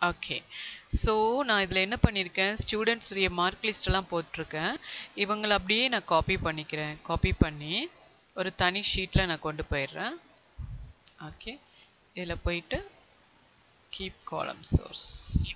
okay so நான் இதில் என்ன பண்ணியிருக்கேன் ஸ்டூடெண்ட்ஸ் உடைய மார்க் லிஸ்ட்டெல்லாம் போட்டிருக்கேன் இவங்களை அப்படியே நான் காப்பி பண்ணிக்கிறேன் காப்பி பண்ணி ஒரு தனி ஷீட்டில் நான் கொண்டு போயிடுறேன் ஓகே இதில் போயிட்டு கீப் காலம் சோர்ஸ்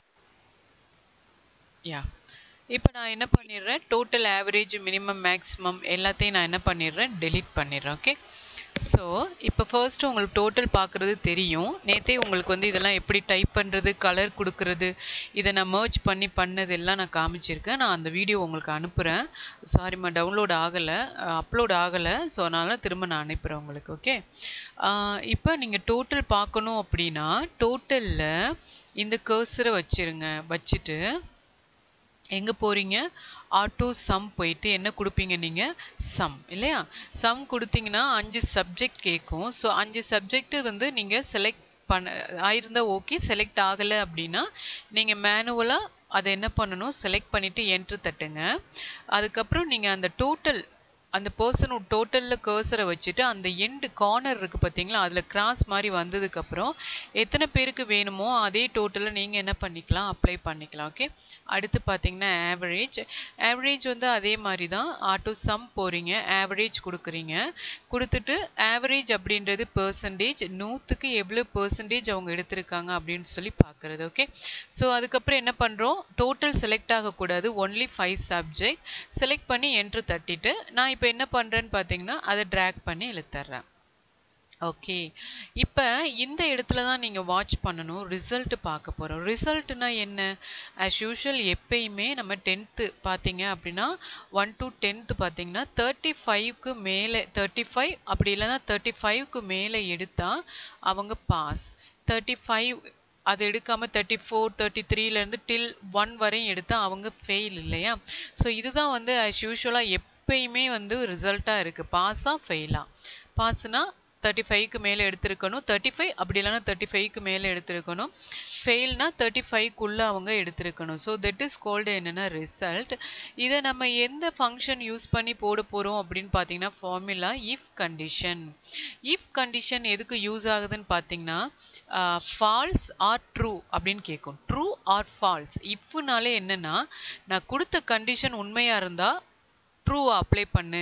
யா இப்போ நான் என்ன பண்ணிடுறேன் டோட்டல் ஆவரேஜ் மினிமம் மேக்ஸிமம் எல்லாத்தையும் நான் என்ன பண்ணிடுறேன் டெலீட் பண்ணிடுறேன் ஓகே ஸோ இப்போ ஃபர்ஸ்ட் உங்களுக்கு டோட்டல் பார்க்குறது தெரியும் நேற்றே உங்களுக்கு வந்து இதெல்லாம் எப்படி டைப் பண்ணுறது கலர் கொடுக்கறது இதை நான் மர்ச் பண்ணி பண்ணது எல்லாம் நான் காமிச்சிருக்கேன் நான் அந்த வீடியோ உங்களுக்கு அனுப்புகிறேன் சாரிம்மா டவுன்லோட் ஆகலை அப்லோட் ஆகலை ஸோ அதனால் திரும்ப நான் அனுப்புகிறேன் உங்களுக்கு ஓகே இப்போ நீங்கள் டோட்டல் பார்க்கணும் அப்படின்னா டோட்டலில் இந்த கர்சரை வச்சிருங்க வச்சுட்டு எங்கே போகிறீங்க ஆட்டோ சம் போயிட்டு என்ன கொடுப்பீங்க நீங்கள் சம் இல்லையா சம் கொடுத்தீங்கன்னா அஞ்சு சப்ஜெக்ட் கேட்கும் ஸோ அஞ்சு சப்ஜெக்ட் வந்து நீங்கள் செலக்ட் பண்ண ஆயிருந்தா ஓகே செலக்ட் ஆகலை அப்படின்னா நீங்கள் மேனுவலாக அதை என்ன பண்ணணும் செலக்ட் பண்ணிவிட்டு என்ட்ரு தட்டுங்க அதுக்கப்புறம் நீங்கள் அந்த டோட்டல் அந்த பர்சன் டோட்டலில் கர்சரை வச்சுட்டு அந்த எண்டு கார்னர் இருக்குது பார்த்தீங்களா அதில் கிராஸ் மாதிரி வந்ததுக்கப்புறம் எத்தனை பேருக்கு வேணுமோ அதே டோட்டலில் நீங்கள் என்ன பண்ணிக்கலாம் அப்ளை பண்ணிக்கலாம் ஓகே அடுத்து பார்த்தீங்கன்னா ஆவரேஜ் ஆவரேஜ் வந்து அதே மாதிரி தான் ஆட்டோ சம் போகிறீங்க ஆவரேஜ் கொடுக்குறீங்க கொடுத்துட்டு ஆவரேஜ் அப்படின்றது பர்சன்டேஜ் நூற்றுக்கு எவ்வளோ பர்சன்டேஜ் அவங்க எடுத்திருக்காங்க அப்படின்னு சொல்லி பார்க்குறது ஓகே ஸோ அதுக்கப்புறம் என்ன பண்ணுறோம் டோட்டல் செலக்ட் ஆகக்கூடாது ஒன்லி ஃபைவ் சப்ஜெக்ட் செலக்ட் பண்ணி என்ட்ரு தட்டிட்டு நான் இப்போ என்ன பண்ணுறேன்னு பார்த்தீங்கன்னா அதை ட்ராக் பண்ணி இழுத்துட்றேன் ஓகே இப்போ இந்த இடத்துல தான் நீங்கள் வாட்ச் பண்ணணும் ரிசல்ட் பார்க்க போகிறோம் ரிசல்ட்னா என்ன ஆஸ் யூஷுவல் எப்பயுமே நம்ம டென்த்து பார்த்தீங்க அப்படின்னா ஒன் டு டென்த்து பார்த்தீங்கன்னா தேர்ட்டி ஃபைவ்க்கு மேலே தேர்ட்டி ஃபைவ் அப்படி இல்லைன்னா தேர்ட்டி ஃபைவ்க்கு மேலே எடுத்தால் அவங்க பாஸ் தேர்ட்டி ஃபைவ் அது எடுக்காமல் தேர்ட்டி ஃபோர் தேர்ட்டி த்ரீலேருந்து டில் ஒன் வரையும் எடுத்தால் அவங்க ஃபெயில் இல்லையா ஸோ இதுதான் வந்து ஆஸ் யூஷுவலாக எப்பயுமே வந்து ரிசல்ட்டாக இருக்குது பாஸாக ஃபெயிலா பாஸ்னா தேர்ட்டி ஃபைவ்க்கு மேலே எடுத்திருக்கணும் தேர்ட்டி ஃபைவ் அப்படி இல்லைனா தேர்ட்டி ஃபைவ்க்கு மேலே எடுத்திருக்கணும் ஃபெயில்னா தேர்ட்டி ஃபைவ்க்குள்ளே அவங்க எடுத்திருக்கணும் ஸோ தட் இஸ் கோல்டு என்னென்னா ரிசல்ட் இதை நம்ம எந்த ஃபங்க்ஷன் யூஸ் பண்ணி போட போகிறோம் அப்படின்னு பார்த்தீங்கன்னா formula if condition if condition எதுக்கு யூஸ் ஆகுதுன்னு பார்த்தீங்கன்னா ஃபால்ஸ் ஆர் ட்ரூ அப்படின்னு கேட்கும் ட்ரூ ஆர் ஃபால்ஸ் இஃப்னாலே என்னென்னா நான் கொடுத்த கண்டிஷன் உண்மையாக இருந்தால் ட்ரூ அப்ளை பண்ணு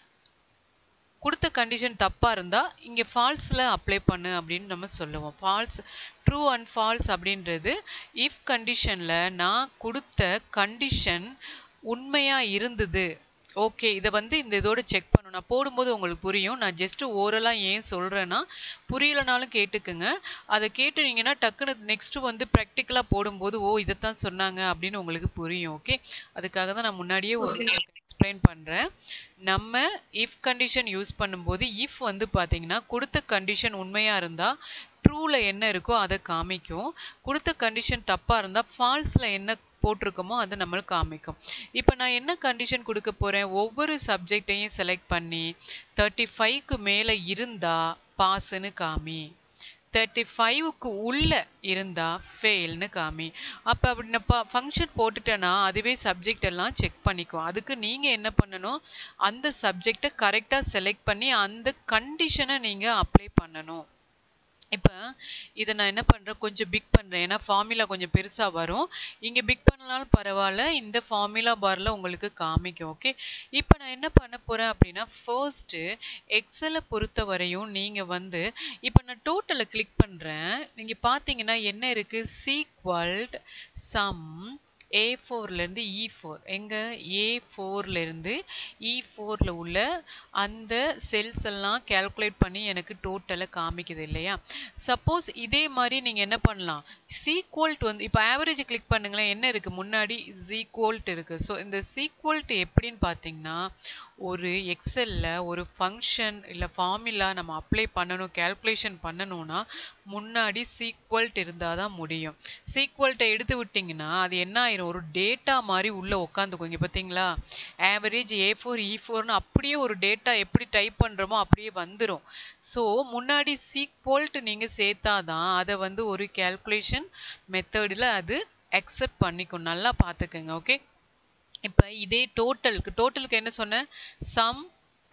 கொடுத்த கண்டிஷன் தப்பாக இருந்தால் இங்கே ஃபால்ஸில் அப்ளை பண்ணு அப்படின்னு நம்ம சொல்லுவோம் ஃபால்ஸ் ட்ரூ அண்ட் ஃபால்ஸ் அப்படின்றது இஃப் கண்டிஷனில் நான் கொடுத்த கண்டிஷன் உண்மையாக இருந்தது ஓகே இதை வந்து இந்த இதோட செக் பண்ணணும் நான் போடும்போது உங்களுக்கு புரியும் நான் ஜஸ்ட்டு ஓரலாக ஏன் சொல்கிறேன்னா புரியலனாலும் கேட்டுக்குங்க அதை கேட்டுனீங்கன்னா டக்குன்னு நெக்ஸ்ட்டு வந்து ப்ராக்டிக்கலாக போடும்போது ஓ இதைத்தான் சொன்னாங்க அப்படின்னு உங்களுக்கு புரியும் ஓகே அதுக்காக தான் நான் முன்னாடியே ஒரு எக்ஸ்பிளைன் பண்ணுறேன் நம்ம இஃப் கண்டிஷன் யூஸ் பண்ணும்போது இஃப் வந்து பார்த்தீங்கன்னா கொடுத்த கண்டிஷன் உண்மையாக இருந்தால் ட்ரூவில் என்ன இருக்கோ அதை காமிக்கும் கொடுத்த கண்டிஷன் தப்பாக இருந்தால் ஃபால்ஸில் என்ன போட்டிருக்கோமோ அதை நம்மளுக்கு காமிக்கும் இப்போ நான் என்ன கண்டிஷன் கொடுக்க போகிறேன் ஒவ்வொரு சப்ஜெக்டையும் செலக்ட் பண்ணி தேர்ட்டி ஃபைவ்க்கு மேலே இருந்தால் பாஸ்ன்னு காமி தேர்ட்டி ஃபைவுக்கு உள்ளே இருந்தால் ஃபெயில்னு காமி அப்போ அப்படி நான் ஃபங்க்ஷன் போட்டுட்டேன்னா அதுவே சப்ஜெக்ட் எல்லாம் செக் பண்ணிக்கும் அதுக்கு நீங்கள் என்ன பண்ணணும் அந்த சப்ஜெக்டை கரெக்டாக செலக்ட் பண்ணி அந்த கண்டிஷனை நீங்கள் அப்ளை பண்ணணும் இப்போ இதை நான் என்ன பண்ணுறேன் கொஞ்சம் பிக் பண்ணுறேன் ஏன்னா ஃபார்முலா கொஞ்சம் பெருசாக வரும் இங்கே பிக் பண்ணனாலும் பரவாயில்ல இந்த ஃபார்முலா பாரில் உங்களுக்கு காமிக்கும் ஓகே இப்போ நான் என்ன பண்ண போகிறேன் அப்படின்னா ஃபர்ஸ்ட்டு எக்ஸலை பொறுத்த வரையும் நீங்கள் வந்து இப்போ நான் டோட்டலை கிளிக் பண்ணுறேன் நீங்கள் பார்த்தீங்கன்னா என்ன இருக்குது சீக்வல்ட் சம் ஏ ஃபோர்லேருந்து இ ஃபோர் எங்கே ஏ ஃபோர்லேருந்து இ ஃபோரில் உள்ள அந்த செல்ஸ் எல்லாம் கேல்குலேட் பண்ணி எனக்கு டோட்டலை காமிக்குது இல்லையா சப்போஸ் இதே மாதிரி நீங்கள் என்ன பண்ணலாம் சீக்வல்ட் வந்து இப்போ ஆவரேஜ் கிளிக் பண்ணுங்களேன் என்ன இருக்குது முன்னாடி சீக்வல்ட் இருக்குது ஸோ இந்த சீக்வல்ட் எப்படின்னு பார்த்தீங்கன்னா ஒரு எக்ஸலில் ஒரு ஃபங்க்ஷன் இல்லை ஃபார்முலா நம்ம அப்ளை பண்ணணும் கேல்குலேஷன் பண்ணணும்னா முன்னாடி சீக்வல்ட் இருந்தால் தான் முடியும் சீக்வல்ட்டை எடுத்து விட்டிங்கன்னா அது என்ன ஆயிரும் ஒரு டேட்டா மாதிரி உள்ளே உட்காந்துக்கும் இங்கே பார்த்தீங்களா ஆவரேஜ் ஏ ஃபோர் இ ஃபோர்னு அப்படியே ஒரு டேட்டா எப்படி டைப் பண்ணுறோமோ அப்படியே வந்துடும் ஸோ முன்னாடி சீக்வல்ட் நீங்கள் சேர்த்தா தான் அதை வந்து ஒரு கேல்குலேஷன் மெத்தடில் அது அக்செப்ட் பண்ணிக்கும் நல்லா பார்த்துக்கோங்க ஓகே இப்போ இதே டோட்டலுக்கு டோட்டலுக்கு என்ன சொன்னேன் சம்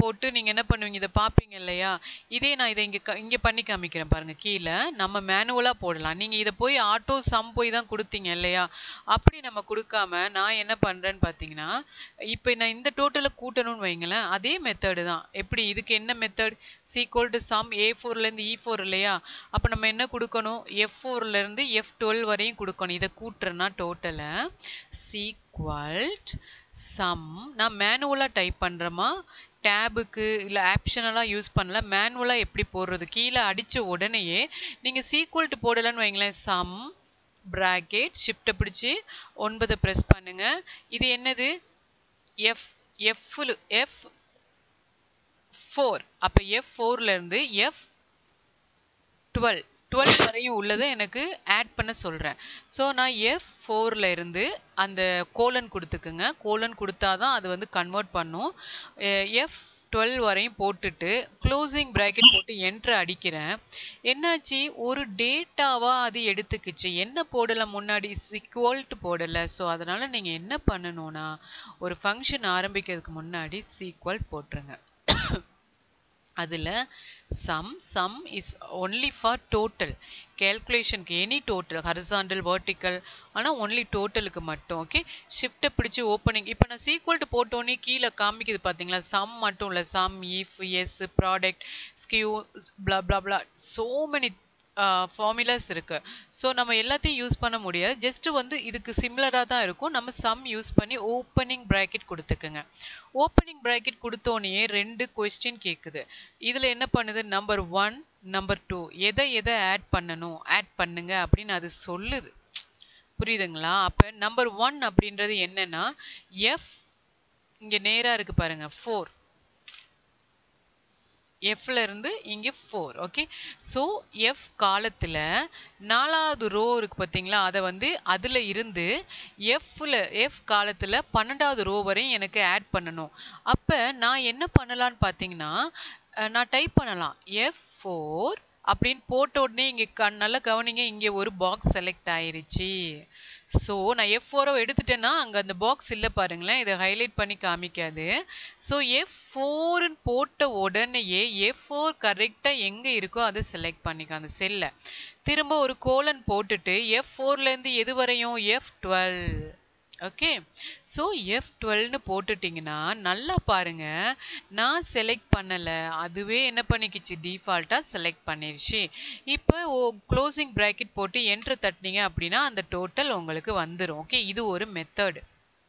போட்டு நீங்கள் என்ன பண்ணுவீங்க இதை பார்ப்பீங்க இல்லையா இதே நான் இதை இங்கே இங்கே பண்ணி காமிக்கிறேன் பாருங்கள் கீழே நம்ம மேனுவலாக போடலாம் நீங்கள் இதை போய் ஆட்டோ சம் போய் தான் கொடுத்தீங்க இல்லையா அப்படி நம்ம கொடுக்காம நான் என்ன பண்ணுறேன்னு பார்த்தீங்கன்னா இப்போ நான் இந்த டோட்டலை கூட்டணும்னு வைங்களேன் அதே மெத்தடு தான் எப்படி இதுக்கு என்ன method equal to sum A ஃபோர்லேருந்து இ ஃபோர் இல்லையா அப்போ நம்ம என்ன கொடுக்கணும் எஃப் ஃபோர்லேருந்து எஃப் டுவெல் வரையும் கொடுக்கணும் இதை கூட்டுறேன்னா டோட்டலை சீக்வல்ட் சம் நான் மேனுவலாக டைப் பண்ணுறேமா டேபுக்கு இல்லை ஆப்ஷனலாக யூஸ் பண்ணல மேனுவலாக எப்படி போடுறது கீழே அடித்த உடனேயே நீங்கள் சீக்வல்ட்டு போடலன்னு வைங்களேன் சம் ப்ராக்கெட் ஷிஃப்ட்டை பிடிச்சி ஒன்பதை ப்ரெஸ் பண்ணுங்க இது என்னது எஃப் எஃப் எஃப் ஃபோர் அப்போ எஃப் ஃபோர்லேருந்து எஃப் டுவெல் டுவெல் வரையும் உள்ளதை எனக்கு ஆட் பண்ண சொல்கிறேன் ஸோ நான் எஃப் ஃபோரில் இருந்து அந்த கோலன் கொடுத்துக்குங்க கோலன் கொடுத்தா தான் அது வந்து கன்வெர்ட் பண்ணும் எஃப் டுவெல் வரையும் போட்டுட்டு க்ளோசிங் ப்ராக்கெட் போட்டு என்ட்ரு அடிக்கிறேன் என்னாச்சு ஒரு டேட்டாவாக அது எடுத்துக்கிச்சு என்ன போடலை முன்னாடி சீக்வல்ட்டு போடலை ஸோ அதனால் நீங்கள் என்ன பண்ணணும்னா ஒரு ஃபங்க்ஷன் ஆரம்பிக்கிறதுக்கு முன்னாடி சீக்வல் போட்டுருங்க அதில் sum sum is only for total கேல்குலேஷனுக்கு எனி டோட்டல் ஹரிசாண்டல் வேர்ட்டிக்கல் ஆனால் ஒன்லி டோட்டலுக்கு மட்டும் ஓகே ஷிஃப்ட்டை பிடிச்சி ஓப்பனிங் இப்போ நான் சீக்வல்ட்டு போட்டோன்னே கீழே காமிக்குது பார்த்தீங்களா சம் மட்டும் இல்லை sum if S product skew bla bla bla so many formulas இருக்கு ஸோ நம்ம எல்லாத்தையும் யூஸ் பண்ண முடியாது ஜஸ்ட் வந்து இதுக்கு சிமிலராக தான் இருக்கும் நம்ம சம் யூஸ் பண்ணி ஓப்பனிங் ப்ராக்கெட் கொடுத்துக்குங்க ஓப்பனிங் ப்ராக்கெட் கொடுத்தோன்னே ரெண்டு கொஸ்டின் கேட்குது இதில் என்ன பண்ணுது நம்பர் ஒன் நம்பர் டூ எதை எதை ஆட் பண்ணணும் ஆட் பண்ணுங்க அப்படின்னு அது சொல்லுது புரியுதுங்களா அப்போ நம்பர் ஒன் அப்படின்றது என்னன்னா எஃப் இங்கே நேராக இருக்கு பாருங்க ஃபோர் எஃப்ல இருந்து இங்கே ஃபோர் ஓகே ஸோ எஃப் காலத்தில் நாலாவது ரோ இருக்கு பார்த்தீங்களா அதை வந்து அதில் இருந்து எஃப்ல எஃப் காலத்தில் பன்னெண்டாவது ரோ வரையும் எனக்கு ஆட் பண்ணணும் அப்போ நான் என்ன பண்ணலான்னு பார்த்தீங்கன்னா நான் டைப் பண்ணலாம் எஃப் ஃபோர் அப்படின்னு போட்ட உடனே இங்கே க நல்லா கவனிங்க இங்கே ஒரு பாக்ஸ் செலக்ட் ஆயிருச்சு ஸோ நான் எஃப் ஃபோரோ எடுத்துட்டேன்னா அங்கே அந்த பாக்ஸ் இல்லை பாருங்களேன் இதை ஹைலைட் பண்ணி காமிக்காது ஸோ எஃப் ஃபோர்னு போட்ட உடனேயே எஃப் ஃபோர் கரெக்டாக எங்கே இருக்கோ அதை செலக்ட் பண்ணிக்க அந்த செல்லை திரும்ப ஒரு கோலன் போட்டுட்டு எஃப் ஃபோர்லேருந்து எது வரையும் F twelve okay so F டுவெல்னு போட்டுட்டிங்கன்னா நல்லா பாருங்க நான் செலக்ட் பண்ணலை அதுவே என்ன பண்ணிக்கிச்சு டிஃபால்ட்டாக செலக்ட் பண்ணிருச்சு இப்போ ஓ க்ளோசிங் ப்ராக்கெட் போட்டு என்ட்ரு தட்டினீங்க அப்படின்னா அந்த டோட்டல் உங்களுக்கு வந்துடும் ஓகே இது ஒரு மெத்தடு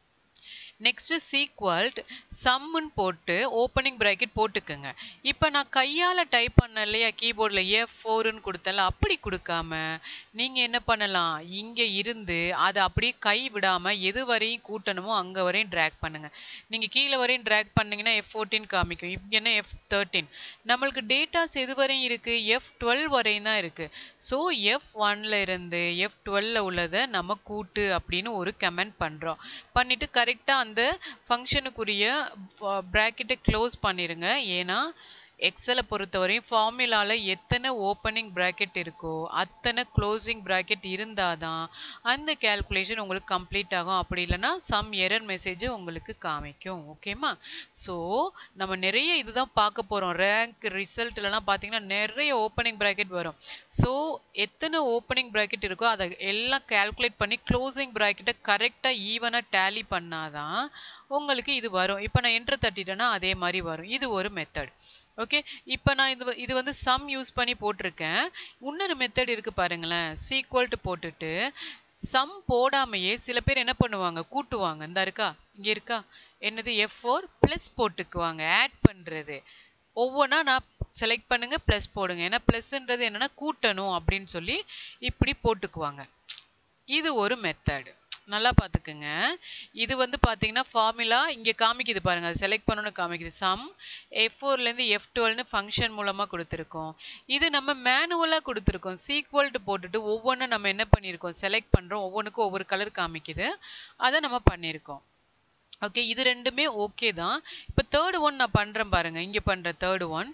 நெக்ஸ்ட் சீக்வல்ட் சம்முன்னு போட்டு ஓப்பனிங் ப்ராக்கெட் போட்டுக்கோங்க இப்போ நான் கையால் டைப் பண்ண இல்லையா கீபோர்டில் எஃப் ஃபோருன்னு கொடுத்தல அப்படி கொடுக்காம நீங்கள் என்ன பண்ணலாம் இங்கே இருந்து அதை அப்படியே கை விடாமல் எது வரையும் கூட்டணுமோ அங்கே வரையும் ட்ராக் பண்ணுங்கள் நீங்கள் கீழே வரையும் ட்ராக் பண்ணிங்கன்னா எஃப் ஃபோர்டீன் காமிக்கும் இப்போ என்ன எஃப் தேர்ட்டீன் நம்மளுக்கு டேட்டாஸ் எது வரையும் இருக்குது எஃப் டுவெல் வரையும் தான் இருக்குது ஸோ எஃப் ஒன்ல இருந்து எஃப் டுவெல்ல உள்ளதை நம்ம கூட்டு அப்படின்னு ஒரு கமெண்ட் பண்ணுறோம் பண்ணிவிட்டு கரெக்டாக அந்த ஃபங்க்ஷனுக்குரிய ப்ராக்கெட்டை க்ளோஸ் பண்ணிடுங்க ஏன்னா எக்ஸலை பொறுத்தவரையும் ஃபார்முலாவில் எத்தனை ஓப்பனிங் ப்ராக்கெட் இருக்கோ அத்தனை க்ளோசிங் ப்ராக்கெட் இருந்தால் தான் அந்த கேல்குலேஷன் உங்களுக்கு கம்ப்ளீட் ஆகும் அப்படி இல்லைன்னா சம் எரர் மெசேஜ் உங்களுக்கு காமிக்கும் ஓகேம்மா ஸோ நம்ம நிறைய இதுதான் பார்க்க போகிறோம் ரேங்க் ரிசல்ட்லலாம் பார்த்தீங்கன்னா நிறைய ஓப்பனிங் ப்ராக்கெட் வரும் ஸோ எத்தனை ஓப்பனிங் ப்ராக்கெட் இருக்கோ அதை எல்லாம் கேல்குலேட் பண்ணி க்ளோசிங் ப்ராக்கெட்டை கரெக்டாக ஈவனாக டேலி பண்ணாதான் உங்களுக்கு இது வரும் இப்போ நான் என்ட்ரு தட்டிட்டேன்னா அதே மாதிரி வரும் இது ஒரு மெத்தட் ஓகே இப்போ நான் இது இது வந்து சம் யூஸ் பண்ணி போட்டிருக்கேன் இன்னொரு மெத்தட் இருக்கு பாருங்களேன் சீக்வல்ட்டு போட்டுட்டு சம் போடாமையே சில பேர் என்ன பண்ணுவாங்க கூட்டுவாங்க இந்த இருக்கா இங்கே இருக்கா என்னது எஃப் ஃபோர் ப்ளஸ் போட்டுக்குவாங்க ஆட் பண்ணுறது ஒவ்வொன்றா நான் செலக்ட் பண்ணுங்க ப்ளஸ் போடுங்க ஏன்னா ப்ளஸ்ன்றது என்னன்னா கூட்டணும் அப்படின்னு சொல்லி இப்படி போட்டுக்குவாங்க இது ஒரு மெத்தடு நல்லா பார்த்துக்குங்க இது வந்து பார்த்தீங்கன்னா ஃபார்முலா இங்கே காமிக்குது பாருங்க அது செலக்ட் பண்ணணும்னு காமிக்குது சம் எஃப் ஃபோர்லேருந்து எஃப் டுவெல்னு ஃபங்க்ஷன் மூலமாக கொடுத்துருக்கோம் இது நம்ம மேனுவலாக கொடுத்துருக்கோம் சீக்வல்ட்டு போட்டுட்டு ஒவ்வொன்றும் நம்ம என்ன பண்ணியிருக்கோம் செலக்ட் பண்ணுறோம் ஒவ்வொன்றுக்கும் ஒவ்வொரு கலர் காமிக்குது அதை நம்ம பண்ணியிருக்கோம் ஓகே இது ரெண்டுமே ஓகே தான் இப்போ தேர்ட் ஒன் நான் பண்ணுறேன் பாருங்க இங்கே பண்ணுற தேர்ட் ஒன்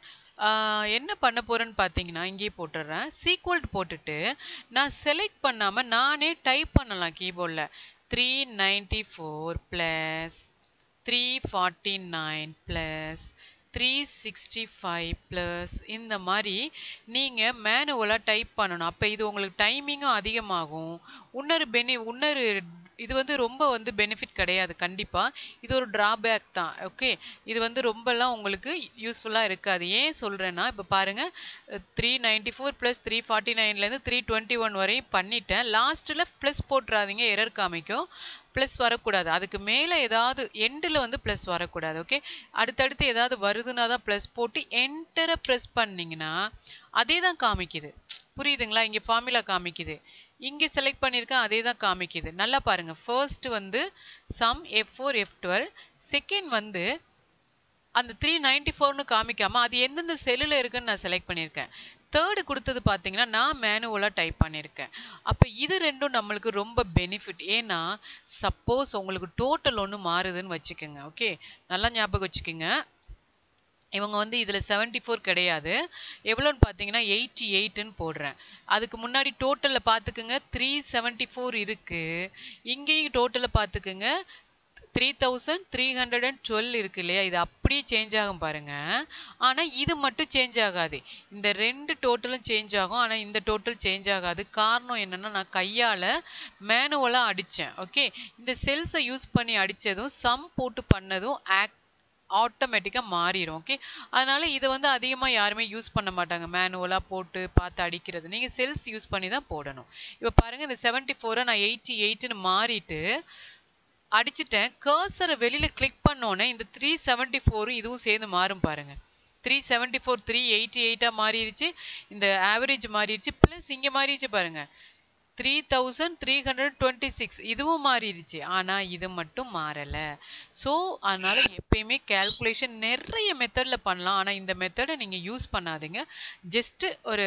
என்ன பண்ண போகிறேன்னு பார்த்தீங்கன்னா இங்கேயே போட்டுடுறேன் சீக்வல்ட் போட்டுட்டு நான் செலக்ட் பண்ணாமல் நானே டைப் பண்ணலாம் கீபோர்டில் three ninety four plus three forty nine plus three sixty five plus இந்த மாதிரி நீங்கள் மேனுவலாக டைப் பண்ணணும் அப்போ இது உங்களுக்கு டைமிங்கும் அதிகமாகும் இன்னொரு பெனி இன்னொரு இது வந்து ரொம்ப வந்து பெனிஃபிட் கிடையாது கண்டிப்பாக இது ஒரு ட்ராபேக் தான் ஓகே இது வந்து ரொம்பலாம் உங்களுக்கு யூஸ்ஃபுல்லாக இருக்காது ஏன் சொல்கிறேன்னா இப்போ பாருங்கள் three ninety four plus three forty நைன்லேருந்து த்ரீ டுவெண்ட்டி ஒன் வரையும் பண்ணிட்டேன் லாஸ்ட்டில் ப்ளஸ் போட்டுறாதீங்க எரர் காமிக்கும் ப்ளஸ் வரக்கூடாது அதுக்கு மேலே ஏதாவது எண்டில் வந்து ப்ளஸ் வரக்கூடாது ஓகே அடுத்தடுத்து ஏதாவது வருதுன்னா தான் ப்ளஸ் போட்டு என்டரை ப்ரெஸ் பண்ணிங்கன்னா அதே தான் காமிக்குது புரியுதுங்களா இங்கே ஃபார்முலா காமிக்குது இங்கே செலக்ட் பண்ணியிருக்கேன் அதே தான் காமிக்குது நல்லா பாருங்கள் ஃபர்ஸ்ட் வந்து sum F four F twelve second வந்து அந்த த்ரீ நைன்டி ஃபோர்னு காமிக்காமல் அது எந்தெந்த செல்லில் இருக்குன்னு நான் செலக்ட் பண்ணியிருக்கேன் தேர்டு கொடுத்தது பார்த்தீங்கன்னா நான் மேனுவலாக டைப் பண்ணியிருக்கேன் அப்போ இது ரெண்டும் நம்மளுக்கு ரொம்ப பெனிஃபிட் ஏன்னா சப்போஸ் உங்களுக்கு டோட்டல் ஒன்று மாறுதுன்னு வச்சுக்கோங்க ஓகே நல்லா ஞாபகம் வச்சுக்கோங்க இவங்க வந்து இதில் செவன்ட்டி ஃபோர் கிடையாது எவ்வளோன்னு பார்த்தீங்கன்னா எயிட்டி எயிட்டுன்னு போடுறேன் அதுக்கு முன்னாடி டோட்டலில் பார்த்துக்குங்க த்ரீ செவன்ட்டி ஃபோர் இருக்குது இங்கேயும் டோட்டலில் பார்த்துக்குங்க three thousand three hundred and twelve இருக்கு இல்லையா இது அப்படியே சேஞ்ச் ஆகும் பாருங்க ஆனால் இது மட்டும் சேஞ்ச் ஆகாது இந்த ரெண்டு டோட்டலும் சேஞ்ச் ஆகும் ஆனால் இந்த டோட்டல் சேஞ்ச் ஆகாது காரணம் என்னன்னா நான் கையால் மேனுவலாக அடித்தேன் ஓகே இந்த செல்ஸை யூஸ் பண்ணி அடித்ததும் சம் போட்டு பண்ணதும் ஆக்ட் ஆட்டோமேட்டிக்காக மாறிடும் ஓகே அதனால் இதை வந்து அதிகமாக யாருமே யூஸ் பண்ண மாட்டாங்க மேனுவலாக போட்டு பார்த்து அடிக்கிறது நீங்கள் செல்ஸ் யூஸ் பண்ணி தான் போடணும் இப்போ பாருங்கள் இந்த செவன்ட்டி ஃபோரை நான் எயிட்டி எயிட்டுன்னு மாறிட்டு அடிச்சிட்டேன் கர்சரை வெளியில் கிளிக் பண்ணோன்னே இந்த த்ரீ செவன்ட்டி ஃபோரும் இதுவும் சேர்ந்து மாறும் பாருங்க three seventy four three eighty எயிட்டாக மாறிடுச்சு இந்த ஆவரேஜ் மாறிடுச்சு ப்ளஸ் இங்கே மாறிடுச்சு பாருங்க three thousand three hundred twenty six இதுவும் மாறிடுச்சு ஆனால் இது மட்டும் மாறலை ஸோ அதனால் எப்பயுமே கேல்குலேஷன் நிறைய மெத்தடில் பண்ணலாம் ஆனால் இந்த மெத்தடை நீங்கள் யூஸ் பண்ணாதீங்க ஜஸ்ட்டு ஒரு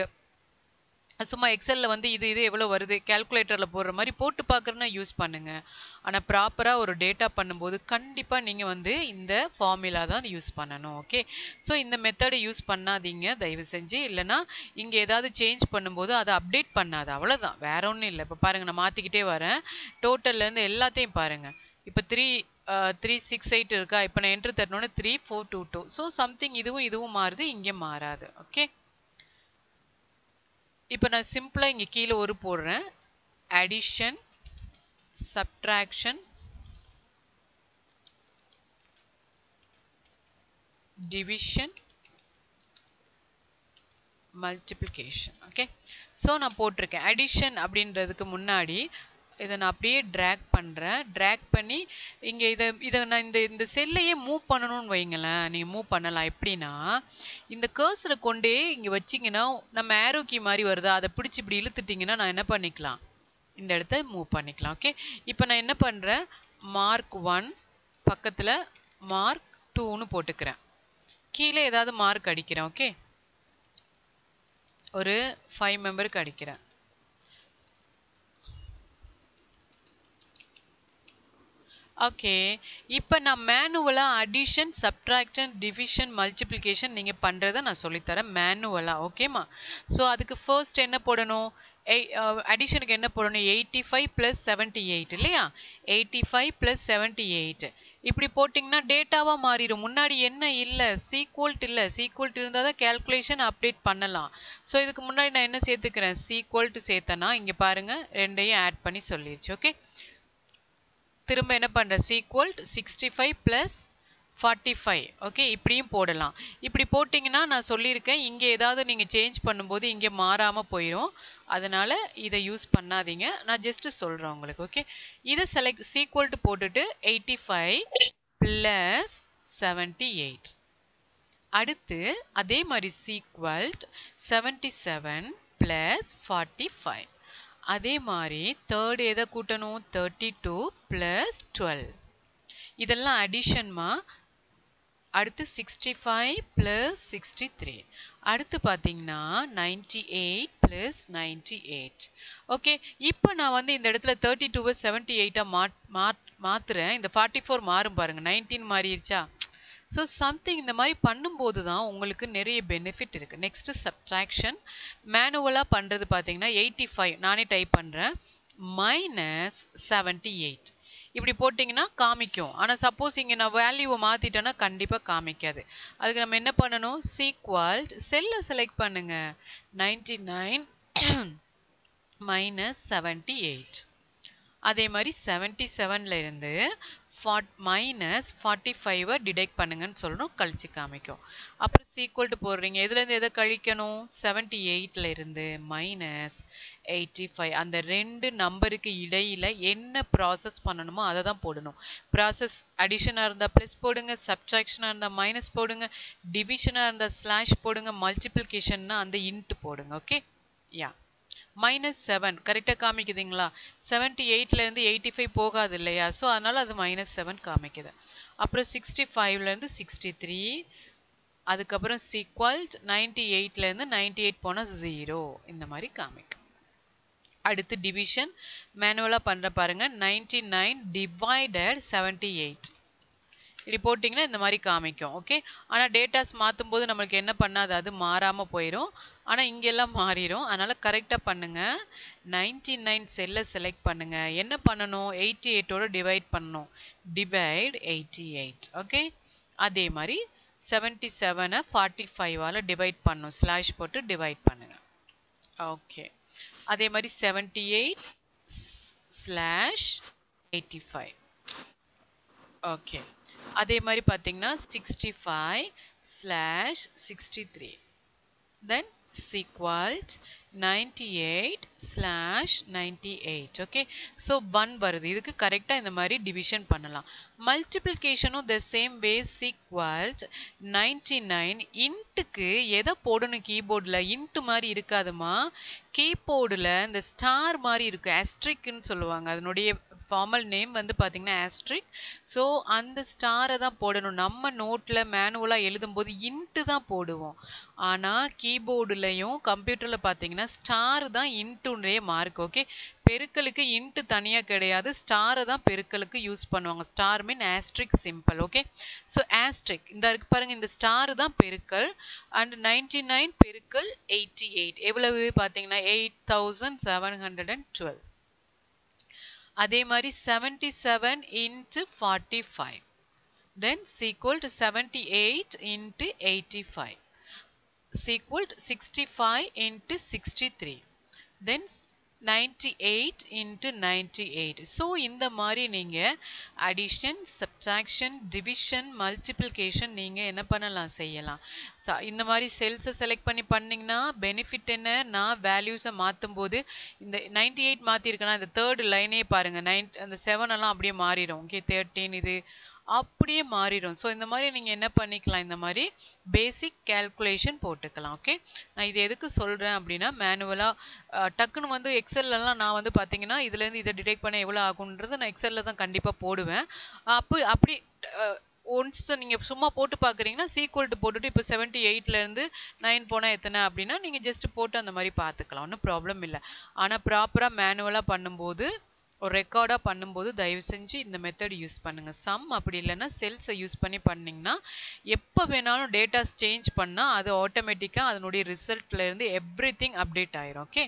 சும்மா எக்ஸலில் வந்து இது இது எவ்வளோ வருது கேல்குலேட்டரில் போடுற மாதிரி போட்டு பார்க்குறேன்னா யூஸ் பண்ணுங்கள் ஆனால் ப்ராப்பராக ஒரு டேட்டா பண்ணும்போது கண்டிப்பாக நீங்கள் வந்து இந்த ஃபார்முலா தான் யூஸ் பண்ணணும் ஓகே ஸோ இந்த மெத்தடை யூஸ் பண்ணாதீங்க தயவு செஞ்சு இல்லைனா இங்கே ஏதாவது சேஞ்ச் பண்ணும்போது அதை அப்டேட் பண்ணாது அவ்வளோதான் வேற ஒன்றும் இல்லை இப்போ பாருங்கள் நான் மாற்றிக்கிட்டே வரேன் டோட்டல்லேருந்து எல்லாத்தையும் பாருங்கள் இப்போ த்ரீ த்ரீ சிக்ஸ் எயிட் இருக்கா இப்போ நான் என்ட்ரு தரணுன்னு three four two two so something இதுவும் இதுவும் மாறுது இங்கே மாறாது ஓகே இப்போ நான் சிம்பிளாக இங்கே கீழே ஒரு போடுறேன் addition subtraction division multiplication okay so நான் போட்டிருக்கேன் அடிஷன் அப்படின்றதுக்கு முன்னாடி இதை நான் அப்படியே ட்ராக் பண்ணுறேன் ட்ராக் பண்ணி இங்கே இதை இதை நான் இந்த இந்த செல்லையே மூவ் பண்ணணும்னு வைங்களேன் நீங்கள் மூவ் பண்ணலாம் எப்படின்னா இந்த கேர்ஸரை கொண்டே இங்கே வச்சிங்கன்னா நம்ம ஆரோக்கி மாதிரி வருதா அதை பிடிச்சி இப்படி இழுத்துட்டிங்கன்னா நான் என்ன பண்ணிக்கலாம் இந்த இடத்த மூவ் பண்ணிக்கலாம் ஓகே இப்போ நான் என்ன பண்ணுறேன் மார்க் ஒன் பக்கத்தில் மார்க் டூன்னு போட்டுக்கிறேன் கீழே ஏதாவது மார்க் அடிக்கிறேன் ஓகே ஒரு ஃபைவ் மெம்பருக்கு அடிக்கிறேன் ஓகே இப்போ நான் மேனுவலாக அடிஷன் சப்ட்ராக்டன் டிவிஷன் மல்டிப்ளிகேஷன் நீங்கள் பண்ணுறதை நான் சொல்லித்தரேன் மேனுவலாக ஓகேம்மா ஸோ அதுக்கு ஃபர்ஸ்ட் என்ன போடணும் எய் அடிஷனுக்கு என்ன போடணும் eighty five plus seventy eight இல்லையா eighty five plus seventy eight இப்படி போட்டிங்கன்னா டேட்டாவாக மாறிடும் முன்னாடி என்ன இல்லை சீக்வல்ட் இல்லை சீக்வல்ட் இருந்தால் தான் கேல்குலேஷன் அப்டேட் பண்ணலாம் ஸோ இதுக்கு முன்னாடி நான் என்ன சேர்த்துக்கிறேன் சீக்வல்ட் சேர்த்தேன்னா இங்கே பாருங்கள் ரெண்டையும் ஆட் பண்ணி சொல்லிடுச்சு ஓகே திரும்ப என்ன பண்ணுறேன் equal sixty five plus forty five okay இப்படியும் போடலாம் இப்படி போட்டிங்கன்னா நான் சொல்லியிருக்கேன் இங்கே ஏதாவது நீங்கள் சேஞ்ச் பண்ணும்போது இங்கே மாறாமல் போயிடும் அதனால் இதை யூஸ் பண்ணாதீங்க நான் ஜஸ்ட்டு சொல்கிறேன் உங்களுக்கு ஓகே இதை செலக்ட் சீக்வல்ட்டு போட்டுட்டு eighty five plus seventy eight அடுத்து அதே மாதிரி equal seventy seven plus forty five அதே மாதிரி தேர்ட் எதை கூட்டணும் தேர்ட்டி டூ ப்ளஸ் டுவெல் இதெல்லாம் அடிஷன்மா அடுத்து sixty five plus sixty three அடுத்து பார்த்தீங்கன்னா ninety eight plus ninety eight okay இப்போ நான் வந்து இந்த இடத்துல தேர்ட்டி டூவை செவன்ட்டி எயிட்டாக மாட் மாத் மாற்றுறேன் இந்த ஃபார்ட்டி ஃபோர் மாறும் பாருங்கள் நைன்டீன் மாறிடுச்சா ஸோ சம்திங் இந்த மாதிரி பண்ணும்போது தான் உங்களுக்கு நிறைய பெனிஃபிட் இருக்குது நெக்ஸ்ட்டு சப்ட்ராக்ஷன் மேனுவலாக பண்ணுறது பார்த்தீங்கன்னா எயிட்டி ஃபைவ் நானே டைப் பண்ணுறேன் மைனஸ் செவன்ட்டி எயிட் இப்படி போட்டிங்கன்னா காமிக்கும் ஆனால் சப்போஸ் இங்கே நான் வேல்யூவை மாற்றிட்டேன்னா கண்டிப்பாக காமிக்காது அதுக்கு நம்ம என்ன பண்ணணும் சீக்வல் செல்லை செலக்ட் பண்ணுங்க ninety nine minus seventy eight அதே மாதிரி செவன்டி செவனில் இருந்து ஃபார்ட் மைனஸ் ஃபார்ட்டி ஃபைவை டிடெக்ட் பண்ணுங்கன்னு சொல்லணும் கழிச்சு காமிக்கும் அப்புறம் சீக்வல்ட்டு போடுறீங்க இதுலேருந்து எதை கழிக்கணும் செவன்டி எயிட்டில் இருந்து மைனஸ் எயிட்டி ஃபைவ் அந்த ரெண்டு நம்பருக்கு இடையில் என்ன ப்ராசஸ் பண்ணணுமோ அதை தான் போடணும் ப்ராசஸ் அடிஷனாக இருந்தால் ப்ளஸ் போடுங்க சப்ட்ராக்ஷனாக இருந்தால் மைனஸ் போடுங்க டிவிஷனாக இருந்தால் ஸ்லாஷ் போடுங்க மல்டிப்ளிகேஷன்னா அந்த இன்ட்டு போடுங்க ஓகே யா மைனஸ் செவன் கரெக்டாக காமிக்குதுங்களா செவன்ட்டி எயிட்லேருந்து எயிட்டி ஃபைவ் போகாது இல்லையா ஸோ அதனால் அது மைனஸ் செவன் காமிக்குது அப்புறம் சிக்ஸ்டி ஃபைவ்லேருந்து சிக்ஸ்டி த்ரீ அதுக்கப்புறம் சீக்வல் நைன்டி எயிட்லேருந்து நைன்டி எயிட் போனால் ஜீரோ இந்த மாதிரி காமிக்கும் அடுத்து டிவிஷன் மேனுவலாக பண்ணுற பாருங்க ninety nine divided seventy eight இப்படி போட்டிங்கன்னா இந்த மாதிரி காமிக்கும் ஓகே ஆனால் டேட்டாஸ் மாற்றும் போது நம்மளுக்கு என்ன பண்ணாது அது மாறாமல் போயிடும் ஆனால் இங்கெல்லாம் மாறிடும் அதனால் கரெக்டாக பண்ணுங்கள் நைன்டி நைன் செல்லை செலக்ட் பண்ணுங்கள் என்ன பண்ணணும் எயிட்டி எயிட்டோட டிவைட் பண்ணணும் டிவைட் எயிட்டி எயிட் ஓகே அதே மாதிரி செவன்ட்டி செவனை ஃபார்ட்டி ஃபைவால் டிவைட் பண்ணணும் ஸ்லாஷ் போட்டு டிவைட் பண்ணுங்கள் ஓகே அதே மாதிரி seventy eight slash eighty five okay அதே மாதிரி பார்த்தீங்கன்னா sixty five slash sixty three then equal ninety eight slash ninety eight okay so one வருது இதுக்கு கரெக்டாக இந்த மாதிரி டிவிஷன் பண்ணலாம் மல்டிப்ளிகேஷனும் the same way equal ninety nine இன்ட்டுக்கு எதை போடணும் கீபோர்டில் இன்ட்டு மாதிரி இருக்காதுமா கீபோர்டில் இந்த ஸ்டார் மாதிரி இருக்கும் ஆஸ்ட்ரிக்னு சொல்லுவாங்க அதனுடைய ஃபார்மல் நேம் வந்து பார்த்தீங்கன்னா ஆஸ்ட்ரிக் ஸோ அந்த ஸ்டாரை தான் போடணும் நம்ம நோட்டில் மேனுவலாக எழுதும்போது இன்ட்டு தான் போடுவோம் ஆனால் கீபோர்டுலையும் கம்ப்யூட்டரில் பார்த்தீங்கன்னா ஸ்டார் தான் இன்ட்டுடைய மார்க் ஓகே பெருக்கலுக்கு இன்ட்டு தனியாக கிடையாது ஸ்டாரை தான் பெருக்கலுக்கு யூஸ் பண்ணுவாங்க star mean asterisk simple okay so asterisk இந்த இருக்கு பாருங்க இந்த ஸ்டார் தான் பெருக்கல் அண்ட் நைன்டி நைன் பெருக்கல் எயிட்டி எயிட் எவ்வளவு பார்த்தீங்கன்னா eight thousand seven hundred and twelve அதே மாதிரி seventy seven into forty five then equal to seventy eight into eighty five equal sixty five into sixty three then ninety eight into ninety eight so இந்த மாதிரி நீங்கள் addition subtraction division multiplication நீங்கள் என்ன பண்ணலாம் செய்யலாம் so இந்த மாதிரி செல்ஸை select பண்ணி பண்ணிங்கன்னா பெனிஃபிட் என்ன நான் வேல்யூஸை மாற்றும் போது இந்த நைன்டி எயிட் மாற்றிருக்கேன்னா இந்த தேர்ட் லைனே பாருங்கள் நைன் அந்த செவன் எல்லாம் அப்படியே மாறிடும் ஓகே தேர்ட்டீன் இது அப்படியே மாறிடும் ஸோ இந்த மாதிரி நீங்கள் என்ன பண்ணிக்கலாம் இந்த மாதிரி பேசிக் கேல்குலேஷன் போட்டுக்கலாம் ஓகே நான் இது எதுக்கு சொல்கிறேன் அப்படின்னா மேனுவலாக டக்குன்னு வந்து எக்ஸல்லலாம் நான் வந்து பார்த்தீங்கன்னா இதுலேருந்து இதை டிடெக்ட் பண்ண எவ்வளோ ஆகுன்றது நான் எக்ஸலில் தான் கண்டிப்பாக போடுவேன் அப்போ அப்படி ஒன்ஸ் நீங்கள் சும்மா போட்டு பார்க்குறீங்கன்னா சீக்வல்ட்டு போட்டுட்டு இப்போ செவன்ட்டி எயிட்லேருந்து நைன் போனால் எத்தனை அப்படின்னா நீங்கள் ஜஸ்ட் போட்டு அந்த மாதிரி பார்த்துக்கலாம் ஒன்றும் ப்ராப்ளம் இல்லை ஆனால் ப்ராப்பராக மேனுவலாக பண்ணும்போது ஒரு ரெக்கார்டாக பண்ணும்போது தயவு செஞ்சு இந்த மெத்தட் யூஸ் பண்ணுங்கள் சம் அப்படி இல்லைன்னா செல்ஸை யூஸ் பண்ணி பண்ணிங்கன்னா எப்போ வேணாலும் டேட்டாஸ் சேஞ்ச் பண்ணால் அது ஆட்டோமேட்டிக்காக அதனுடைய ரிசல்ட்லேருந்து எவ்ரி திங் அப்டேட் ஆயிரும் ஓகே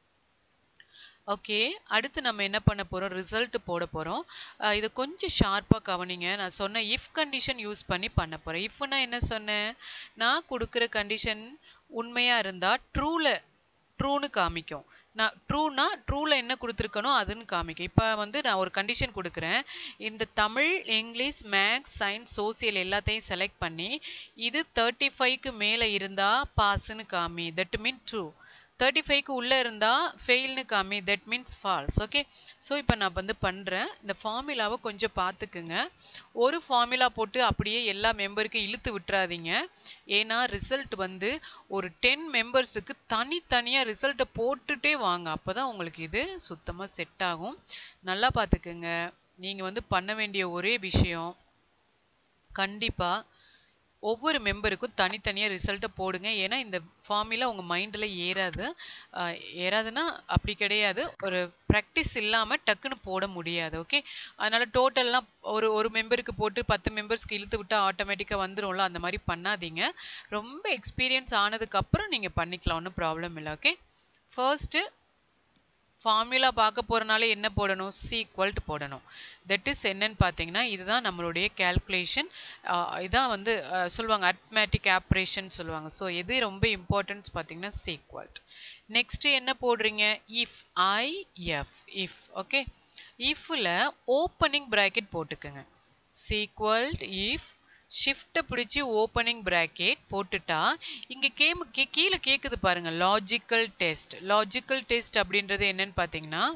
ஓகே அடுத்து நம்ம என்ன பண்ண போகிறோம் ரிசல்ட் போட போகிறோம் இதை கொஞ்சம் ஷார்ப்பாக கவனிங்க நான் சொன்ன இஃப் கண்டிஷன் யூஸ் பண்ணி பண்ண போகிறேன் இஃப்னா என்ன சொன்னேன் நான் கொடுக்குற கண்டிஷன் உண்மையாக இருந்தால் ட்ரூவில் ட்ரூன்னு காமிக்கும் நான் ட்ரூனா ட்ரூவில் என்ன கொடுத்துருக்கனோ அதுன்னு காமிக்கும் இப்போ வந்து நான் ஒரு கண்டிஷன் கொடுக்குறேன் இந்த Tamil English maths science social எல்லாத்தையும் செலக்ட் பண்ணி இது தேர்ட்டி ஃபைவ்க்கு மேலே இருந்தால் பாஸ்ன்னு காமி தட் மீன் ட்ரூ தேர்ட்டி ஃபைவ்க்கு உள்ளே இருந்தால் ஃபெயில்னு காமி that means false okay so இப்போ நான் வந்து பண்ணுறேன் இந்த ஃபார்முலாவை கொஞ்சம் பார்த்துக்குங்க ஒரு ஃபார்முலா போட்டு அப்படியே எல்லா மெம்பருக்கும் இழுத்து விட்டுறாதீங்க ஏன்னா ரிசல்ட் வந்து ஒரு டென் மெம்பர்ஸுக்கு தனித்தனியாக ரிசல்ட்டை போட்டுட்டே வாங்க அப்போ தான் உங்களுக்கு இது சுத்தமாக செட் ஆகும் நல்லா பார்த்துக்குங்க நீங்கள் வந்து பண்ண வேண்டிய ஒரே விஷயம் கண்டிப்பாக ஒவ்வொரு மெம்பருக்கும் தனித்தனியாக ரிசல்ட்டை போடுங்க ஏன்னா இந்த ஃபார்முலா உங்கள் மைண்டில் ஏறாது ஏறாதுன்னா அப்படி கிடையாது ஒரு ப்ராக்டிஸ் இல்லாமல் டக்குன்னு போட முடியாது ஓகே அதனால் டோட்டல்லாம் ஒரு ஒரு மெம்பருக்கு போட்டு பத்து மெம்பர்ஸ்க்கு இழுத்து விட்டால் ஆட்டோமேட்டிக்காக வந்துடும்ல அந்த மாதிரி பண்ணாதீங்க ரொம்ப எக்ஸ்பீரியன்ஸ் ஆனதுக்கப்புறம் நீங்கள் பண்ணிக்கலாம் ஒன்றும் ப்ராப்ளம் இல்லை ஓகே ஃபர்ஸ்ட்டு ஃபார்முலா பார்க்க போகிறனால என்ன போடணும் சீக்வல்ட் போடணும் தட் இஸ் என்னன்னு பார்த்தீங்கன்னா இதுதான் நம்மளுடைய கேல்குலேஷன் இதான் வந்து அஹ், சொல்லுவாங்க அர்த்மேட்டிக் ஆப்ரேஷன் சொல்லுவாங்க ஸோ எது ரொம்ப இம்பார்ட்டன்ஸ் பார்த்தீங்கன்னா சீக்வல்ட் நெக்ஸ்ட் என்ன போடுறீங்க if I F if okay இஃப்ல ஓப்பனிங் பிராக்கெட் போட்டுக்கோங்க சீக்வல்ட் இஃப் ஷிஃப்ட்டை பிடிச்சி ஓப்பனிங் பிராக்கெட் போட்டுட்டா இங்கே கேம் கே கீழே கேட்குது பாருங்க லாஜிக்கல் டெஸ்ட் லாஜிக்கல் டெஸ்ட் அப்படின்றது என்னன்னு பார்த்தீங்கன்னா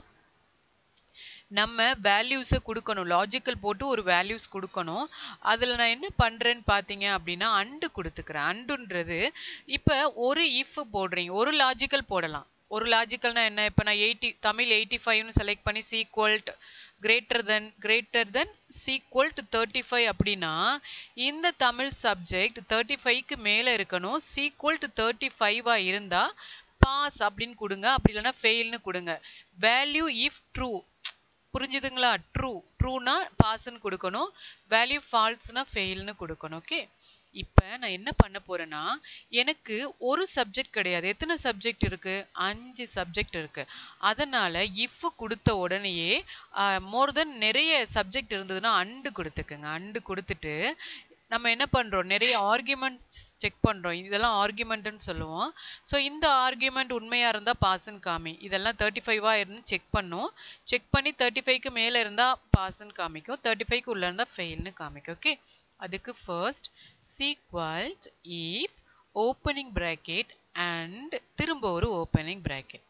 நம்ம வேல்யூஸை கொடுக்கணும் லாஜிக்கல் போட்டு ஒரு வேல்யூஸ் கொடுக்கணும் அதில் நான் என்ன பண்ணுறேன்னு பார்த்தீங்க அப்படின்னா அண்டு கொடுத்துக்கிறேன் அண்டுன்றது இப்போ ஒரு இஃப் போடுறீங்க ஒரு லாஜிக்கல் போடலாம் ஒரு லாஜிக்கல்னா என்ன இப்போ நான் எயிட்டி தமிழ் எயிட்டி ஃபைவ்னு செலக்ட் பண்ணி equal greater than greater than equal to thirty five அப்படின்னா இந்த தமிழ் சப்ஜெக்ட் தேர்ட்டி ஃபைவ்க்கு மேலே இருக்கணும் சீக்வல் டு தேர்ட்டி ஃபைவாக இருந்தால் பாஸ் அப்படின்னு கொடுங்க அப்படி இல்லைன்னா ஃபெயில்னு கொடுங்க வேல்யூ இஃப் ட்ரூ புரிஞ்சுதுங்களா ட்ரூ ட்ரூனா பாஸ்ன்னு கொடுக்கணும் வேல்யூ ஃபால்ஸ்னா ஃபெயில்னு கொடுக்கணும் ஓகே இப்போ நான் என்ன பண்ண போறேன்னா எனக்கு ஒரு சப்ஜெக்ட் கிடையாது எத்தனை சப்ஜெக்ட் இருக்கு அஞ்சு சப்ஜெக்ட் இருக்கு அதனால இஃப் கொடுத்த உடனேயே மோர் தென் நிறைய சப்ஜெக்ட் இருந்ததுன்னா அண்டு கொடுத்துக்குங்க அண்டு கொடுத்துட்டு நம்ம என்ன பண்றோம் நிறைய ஆர்குமெண்ட்ஸ் செக் பண்றோம் இதெல்லாம் ஆர்குமெண்ட்னு சொல்லுவோம் ஸோ இந்த ஆர்குமெண்ட் உண்மையா இருந்தா பாஸ்ன்னு காமி இதெல்லாம் தேர்ட்டி ஃபைவா இருந்து செக் பண்ணும் செக் பண்ணி தேர்ட்டி ஃபைவ்க்கு மேல இருந்தா பாஸ்ன்னு காமிக்கும் தேர்ட்டி ஃபைவ்க்கு உள்ள இருந்தா ஃபெயில்னு காமிக்கும் ஓகே அதுக்கு first equals if opening bracket and திரும்ப ஒரு ஓப்பனிங் பிராக்கெட்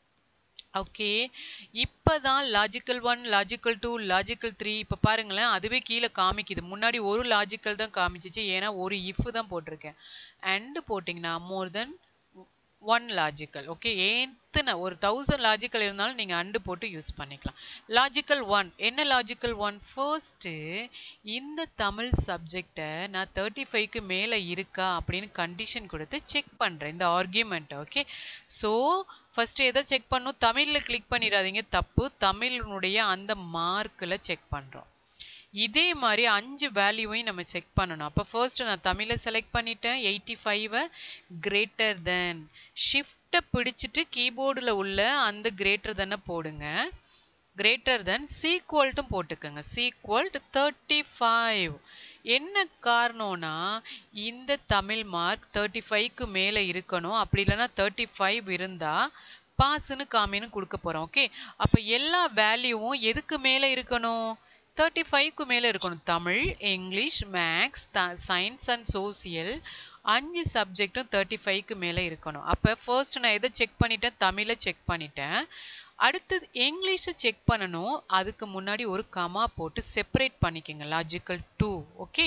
ஓகே இப்பதான் logical one logical two logical three இப்போ பாருங்களேன் அதுவே கீழே காமிக்குது முன்னாடி ஒரு லாஜிக்கல் தான் காமிச்சிச்சு ஏன்னா ஒரு இஃப் தான் போட்டிருக்கேன் அண்ட் போட்டிங்கன்னா more than one logical okay எத்தனை ஒரு தௌசண்ட் லாஜிக்கல் இருந்தாலும் நீங்கள் அண்டு போட்டு யூஸ் பண்ணிக்கலாம் லாஜிக்கல் ஒன் என்ன லாஜிக்கல் ஒன் ஃபர்ஸ்ட்டு இந்த தமிழ் சப்ஜெக்டை நான் தேர்ட்டி ஃபைவ்க்கு மேலே இருக்கா அப்படின்னு கண்டிஷன் கொடுத்து செக் பண்ணுறேன் இந்த ஆர்கியூமெண்ட்டை ஓகே ஸோ ஃபஸ்ட்டு எதை செக் பண்ணும் தமிழில் கிளிக் பண்ணிடாதீங்க தப்பு தமிழினுடைய அந்த மார்க்கில் செக் பண்ணுறோம் இதே மாதிரி அஞ்சு வேல்யூவையும் நம்ம செக் பண்ணணும் அப்போ ஃபர்ஸ்ட் நான் தமிழை செலக்ட் பண்ணிட்டேன் எயிட்டி ஃபைவை கிரேட்டர் தென் ஷிஃப்ட்டை பிடிச்சிட்டு கீபோர்டில் உள்ள அந்த கிரேட்டர் தென்னை போடுங்க கிரேட்டர் தென் சீக்வல்ட்டும் போட்டுக்கோங்க சீக்வல்ட் தேர்ட்டி ஃபைவ் என்ன காரணம்னா இந்த தமிழ் மார்க் தேர்ட்டி ஃபைவ்க்கு மேலே இருக்கணும் அப்படி இல்லைன்னா தேர்ட்டி ஃபைவ் இருந்தால் பாஸ்ன்னு காமின்னு கொடுக்க போகிறோம் ஓகே அப்போ எல்லா வேல்யூவும் எதுக்கு மேலே இருக்கணும் தேர்ட்டி ஃபைவ்க்கு மேலே இருக்கணும் Tamil English maths the science and social அஞ்சு சப்ஜெக்டும் தேர்ட்டி ஃபைவ்க்கு மேலே இருக்கணும் அப்போ ஃபர்ஸ்ட் நான் எதை செக் பண்ணிட்டேன் தமிழை செக் பண்ணிட்டேன் அடுத்தது இங்கிலீஷை செக் பண்ணணும் அதுக்கு முன்னாடி ஒரு கமா போட்டு செப்பரேட் பண்ணிக்கோங்க logical two okay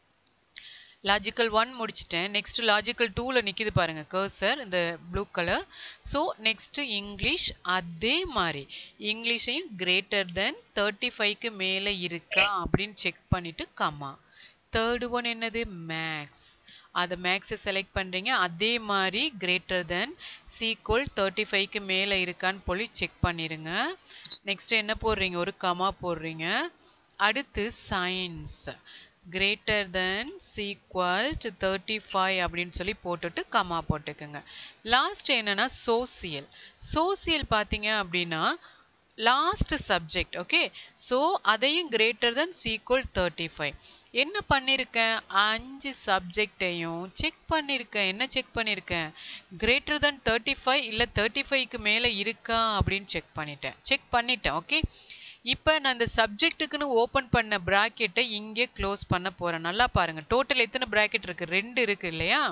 logical one முடிச்சிட்டேன் நெக்ஸ்ட் லாஜிக்கல் டூவில் நிற்கிது பாருங்க கர்சர் இந்த blue colour so next English அதே மாதிரி இங்கிலீஷையும் கிரேட்டர் தென் தேர்ட்டி ஃபைவ்க்கு மேலே இருக்கா அப்படின்னு செக் பண்ணிட்டு கமா தேர்டு ஒன் என்னது மேக்ஸ் அதை மேக்ஸை செலக்ட் பண்ணுறீங்க அதே மாதிரி கிரேட்டர் தென் சீக்வல் தேர்ட்டி ஃபைவ்க்கு மேலே இருக்கான்னு போய் செக் பண்ணிடுங்க நெக்ஸ்ட் என்ன போடுறீங்க ஒரு கமா போடுறீங்க அடுத்து science greater than equal to thirty five அப்படின்னு சொல்லி போட்டுட்டு கமா போட்டுக்கோங்க லாஸ்ட் என்னன்னா சோசியல் சோசியல் பார்த்தீங்க அப்படின்னா லாஸ்ட் சப்ஜெக்ட் ஓகே ஸோ அதையும் greater than equal thirty five என்ன பண்ணியிருக்கேன் அஞ்சு சப்ஜெக்டையும் செக் பண்ணியிருக்கேன் என்ன செக் பண்ணியிருக்கேன் கிரேட்டர் தென் தேர்ட்டி ஃபைவ் இல்லை தேர்ட்டி ஃபைவ்க்கு மேலே இருக்கா அப்படின்னு செக் பண்ணிட்டேன் செக் பண்ணிட்டேன் ஓகே இப்போ நான் இந்த சப்ஜெக்ட்டுக்குன்னு ஓப்பன் பண்ண ப்ராக்கெட்டை இங்கே க்ளோஸ் பண்ண போகிறேன் நல்லா பாருங்கள் டோட்டல் எத்தனை ப்ராக்கெட் இருக்குது ரெண்டு இருக்குது இல்லையா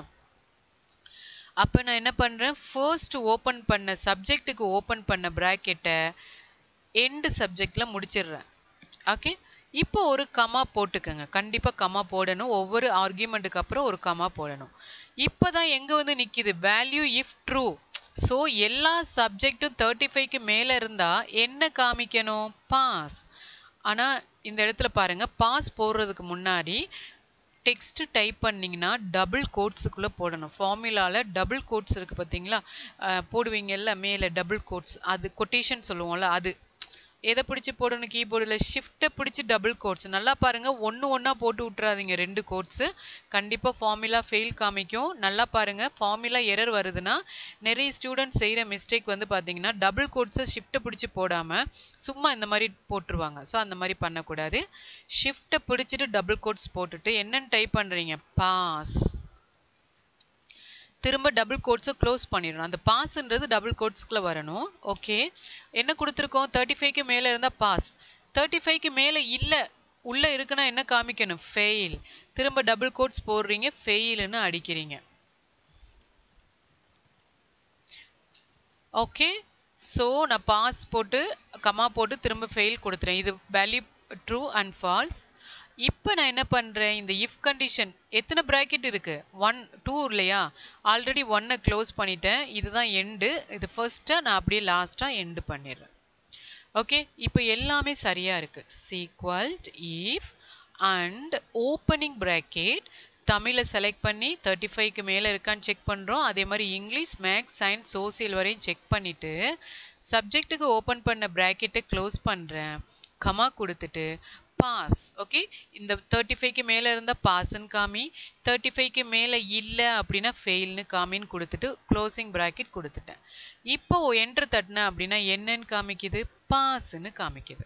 அப்போ நான் என்ன பண்ணுறேன் ஃபர்ஸ்ட் ஓப்பன் பண்ண சப்ஜெக்ட்டுக்கு ஓப்பன் பண்ண ப்ராக்கெட்டை எண்டு சப்ஜெக்டில் முடிச்சிடுறேன் ஓகே இப்போ ஒரு கமா போட்டுக்கோங்க கண்டிப்பாக கமா போடணும் ஒவ்வொரு ஆர்கியூமெண்ட்டுக்கு அப்புறம் ஒரு கமா போடணும் இப்போ தான் எங்கே வந்து நிற்கிது வேல்யூ இஃப் ட்ரூ ஸோ எல்லா சப்ஜெக்ட்டும் தேர்ட்டி ஃபைவ்க்கு மேலே இருந்தால் என்ன காமிக்கணும் பாஸ் ஆனால் இந்த இடத்துல பாருங்க பாஸ் போடுறதுக்கு முன்னாடி டெக்ஸ்ட் டைப் பண்ணிங்கன்னா டபுள் கோட்ஸுக்குள்ளே போடணும் ஃபார்முலாவில் டபுள் கோட்ஸ் இருக்குது பார்த்தீங்களா போடுவீங்கல்ல மேலே டபுள் கோட்ஸ் அது கொட்டேஷன் சொல்லுவோம்ல அது எதை பிடிச்சி போடணும் கீபோர்டில் ஷிஃப்ட்டை பிடிச்சி டபுள் கோட்ஸ் நல்லா பாருங்கள் ஒன்று ஒன்றா போட்டு விட்றாதீங்க ரெண்டு கோட்ஸு கண்டிப்பாக ஃபார்முலா ஃபெயில் காமிக்கும் நல்லா பாருங்கள் ஃபார்முலா எரர் வருதுன்னா நிறைய ஸ்டூடெண்ட்ஸ் செய்கிற மிஸ்டேக் வந்து பார்த்தீங்கன்னா டபுள் கோட்ஸை ஷிஃப்ட்டை பிடிச்சி போடாமல் சும்மா இந்த மாதிரி போட்டுருவாங்க ஸோ அந்த மாதிரி பண்ணக்கூடாது ஷிஃப்ட்டை பிடிச்சிட்டு டபுள் கோட்ஸ் போட்டுட்டு என்னென்னு டைப் பண்ணுறீங்க பாஸ் திரும்ப டபுள் கோட்ஸை க்ளோஸ் பண்ணிடணும் அந்த பாஸ்ன்றது டபுள் கோட்ஸ்க்குள்ள வரணும் ஓகே என்ன கொடுத்துருக்கோம் தேர்ட்டி ஃபைவ்க்கு மேலே இருந்தால் பாஸ் தேர்ட்டி ஃபைவ்க்கு மேலே இல்லை உள்ளே இருக்குன்னா என்ன காமிக்கணும் ஃபெயில் திரும்ப டபுள் கோட்ஸ் போடுறீங்க ஃபெயில்னு அடிக்கிறீங்க ஓகே ஸோ நான் பாஸ் போட்டு கமா போட்டு திரும்ப ஃபெயில் கொடுத்துறேன் இது வேல்யூ ட்ரூ அண்ட் ஃபால்ஸ் இப்போ நான் என்ன பண்ணுறேன் இந்த இஃப் கண்டிஷன் எத்தனை ப்ராக்கெட் இருக்கு ஒன் டூ இல்லையா ஆல்ரெடி ஒன்னை க்ளோஸ் பண்ணிட்டேன் இதுதான் எண்டு இது ஃபர்ஸ்ட்டாக நான் அப்படியே லாஸ்ட்டாக எண்டு பண்ணிடுறேன் ஓகே இப்போ எல்லாமே சரியாக இருக்கு equal if and opening bracket தமிழை செலக்ட் பண்ணி தேர்ட்டி ஃபைவ்க்கு மேலே இருக்கான்னு செக் பண்ணுறோம் அதே மாதிரி இங்கிலீஷ் மேக்ஸ் சயின்ஸ் சோசியல் வரையும் செக் பண்ணிவிட்டு சப்ஜெக்ட்டுக்கு ஓப்பன் பண்ண ப்ராக்கெட்டை க்ளோஸ் பண்ணுறேன் கமா கொடுத்துட்டு பாஸ் ஓகே இந்த தேர்ட்டி ஃபைவ்க்கு மேலே இருந்தால் பாஸ்ன்னு காமி தேர்ட்டி ஃபைவ்க்கு மேலே இல்லை அப்படின்னா ஃபெயில்னு காமின்னு கொடுத்துட்டு க்ளோசிங் ப்ராக்கெட் கொடுத்துட்டேன் இப்போ என்ட்ரு தட்டினேன் அப்படின்னா என்னன்னு காமிக்குது பாஸ்ன்னு காமிக்குது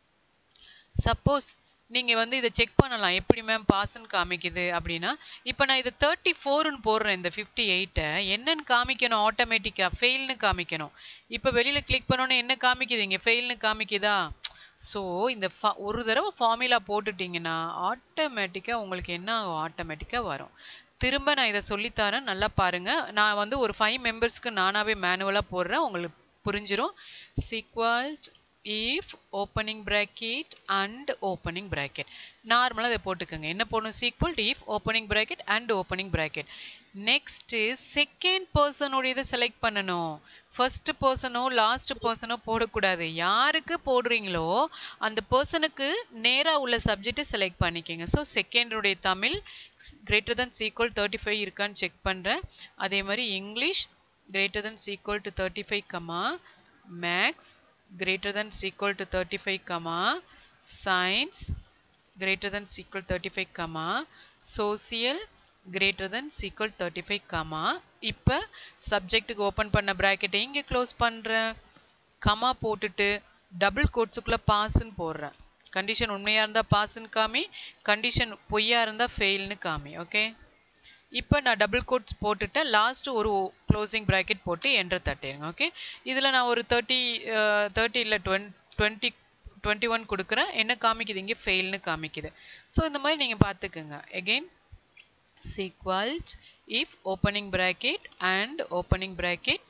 சப்போஸ் நீங்கள் வந்து இதை செக் பண்ணலாம் எப்படி மேம் பாஸ்ன்னு காமிக்குது அப்படின்னா இப்போ நான் இதை தேர்ட்டி ஃபோர்னு போடுறேன் இந்த ஃபிஃப்டி எயிட்டை என்னன்னு காமிக்கணும் ஆட்டோமேட்டிக்காக ஃபெயில்னு காமிக்கணும் இப்போ வெளியில் கிளிக் பண்ணோன்னே என்ன காமிக்குது இங்கே ஃபெயில்னு காமிக்குதா ஸோ இந்த ஃபா ஒரு தடவை ஃபார்முலா போட்டுட்டிங்கன்னா ஆட்டோமேட்டிக்காக உங்களுக்கு என்ன ஆகும் ஆட்டோமேட்டிக்காக வரும் திரும்ப நான் இதை சொல்லித்தரேன் நல்லா பாருங்கள் நான் வந்து ஒரு ஃபைவ் மெம்பர்ஸ்க்கு நானாகவே மேனுவலாக போடுறேன் உங்களுக்கு புரிஞ்சிடும் equal if opening bracket and opening bracket நார்மலாக அதை போட்டுக்கோங்க என்ன போடணும் equal if opening bracket and opening bracket next second பர்சனோட இதை செலக்ட் பண்ணணும் ஃபர்ஸ்ட் பர்சனோ லாஸ்ட் பர்சனோ போடக்கூடாது யாருக்கு போடுறீங்களோ அந்த பர்சனுக்கு நேராக உள்ள சப்ஜெக்டை செலக்ட் பண்ணிக்கோங்க ஸோ செகண்டோடைய Tamil greater than equal thirty five இருக்கான்னு செக் பண்ணுறேன் அதே மாதிரி English greater than equal to thirty five comma maths greater than equal to 35 comma science greater than equal 35 comma social greater than equal 35 comma இப்போ சப்ஜெக்ட்டுக்கு open பண்ண ப்ராக்கெட்டை இங்கே close பண்ணுறேன் comma போட்டுட்டு டபுள் கோட்ஸுக்குள்ளே பாஸ்ன்னு போடுறேன் கண்டிஷன் உண்மையாக இருந்தால் பாஸ்ன்னு காமி கண்டிஷன் பொய்யா இருந்தால் ஃபெயில்னு காமி ஓகே இப்போ நான் டபுள் கோட்ஸ் போட்டுட்டேன் லாஸ்ட் ஒரு க்ளோசிங் ப்ராக்கெட் போட்டு என்ட்ரு தட்டிடுங்க ஓகே இதில் நான் ஒரு தேர்ட்டி தேர்ட்டி இல்லை டுவென் டுவெண்ட்டி டுவெண்ட்டி ஒன் கொடுக்குறேன் என்ன காமிக்குது இங்கே ஃபெயில்னு காமிக்குது ஸோ இந்த மாதிரி நீங்கள் பார்த்துக்குங்க again equals if opening bracket and opening bracket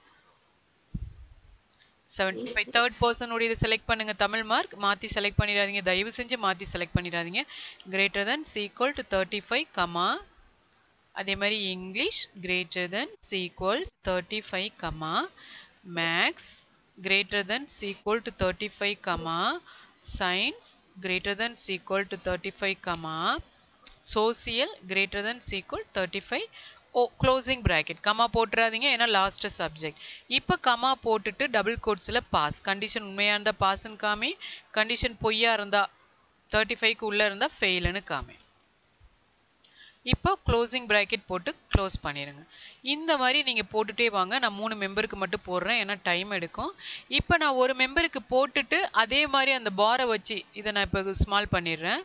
seventy five third பர்சனோட இதை செலக்ட் பண்ணுங்க தமிழ் மார்க் மாற்றி செலக்ட் பண்ணிடாதீங்க தயவு செஞ்சு மாற்றி செலக்ட் பண்ணிடாதீங்க greater than equal to thirty five comma அதே மாதிரி English greater than equal thirty five comma maths greater than equal to thirty five comma science greater than equal to thirty five comma social greater than equal thirty five oh closing bracket comma போட்டுறாதீங்க ஏன்னா last subject இப்போ comma போட்டுட்டு double கோட்ஸில் pass condition உண்மையாக இருந்தால் பாஸ்ன்னு காமி condition பொய்யா இருந்தால் தேர்ட்டி ஃபைவ்க்கு உள்ளே இருந்தால் ஃபெயிலுன்னு காமி இப்போ க்ளோசிங் ப்ராக்கெட் போட்டு க்ளோஸ் பண்ணிடுங்க இந்த மாதிரி நீங்கள் போட்டுட்டே வாங்க நான் மூணு மெம்பருக்கு மட்டும் போடுறேன் ஏன்னா டைம் எடுக்கும் இப்போ நான் ஒரு மெம்பருக்கு போட்டுட்டு அதே மாதிரி அந்த பாரை வச்சு இதை நான் இப்போ ஸ்மால் பண்ணிடுறேன்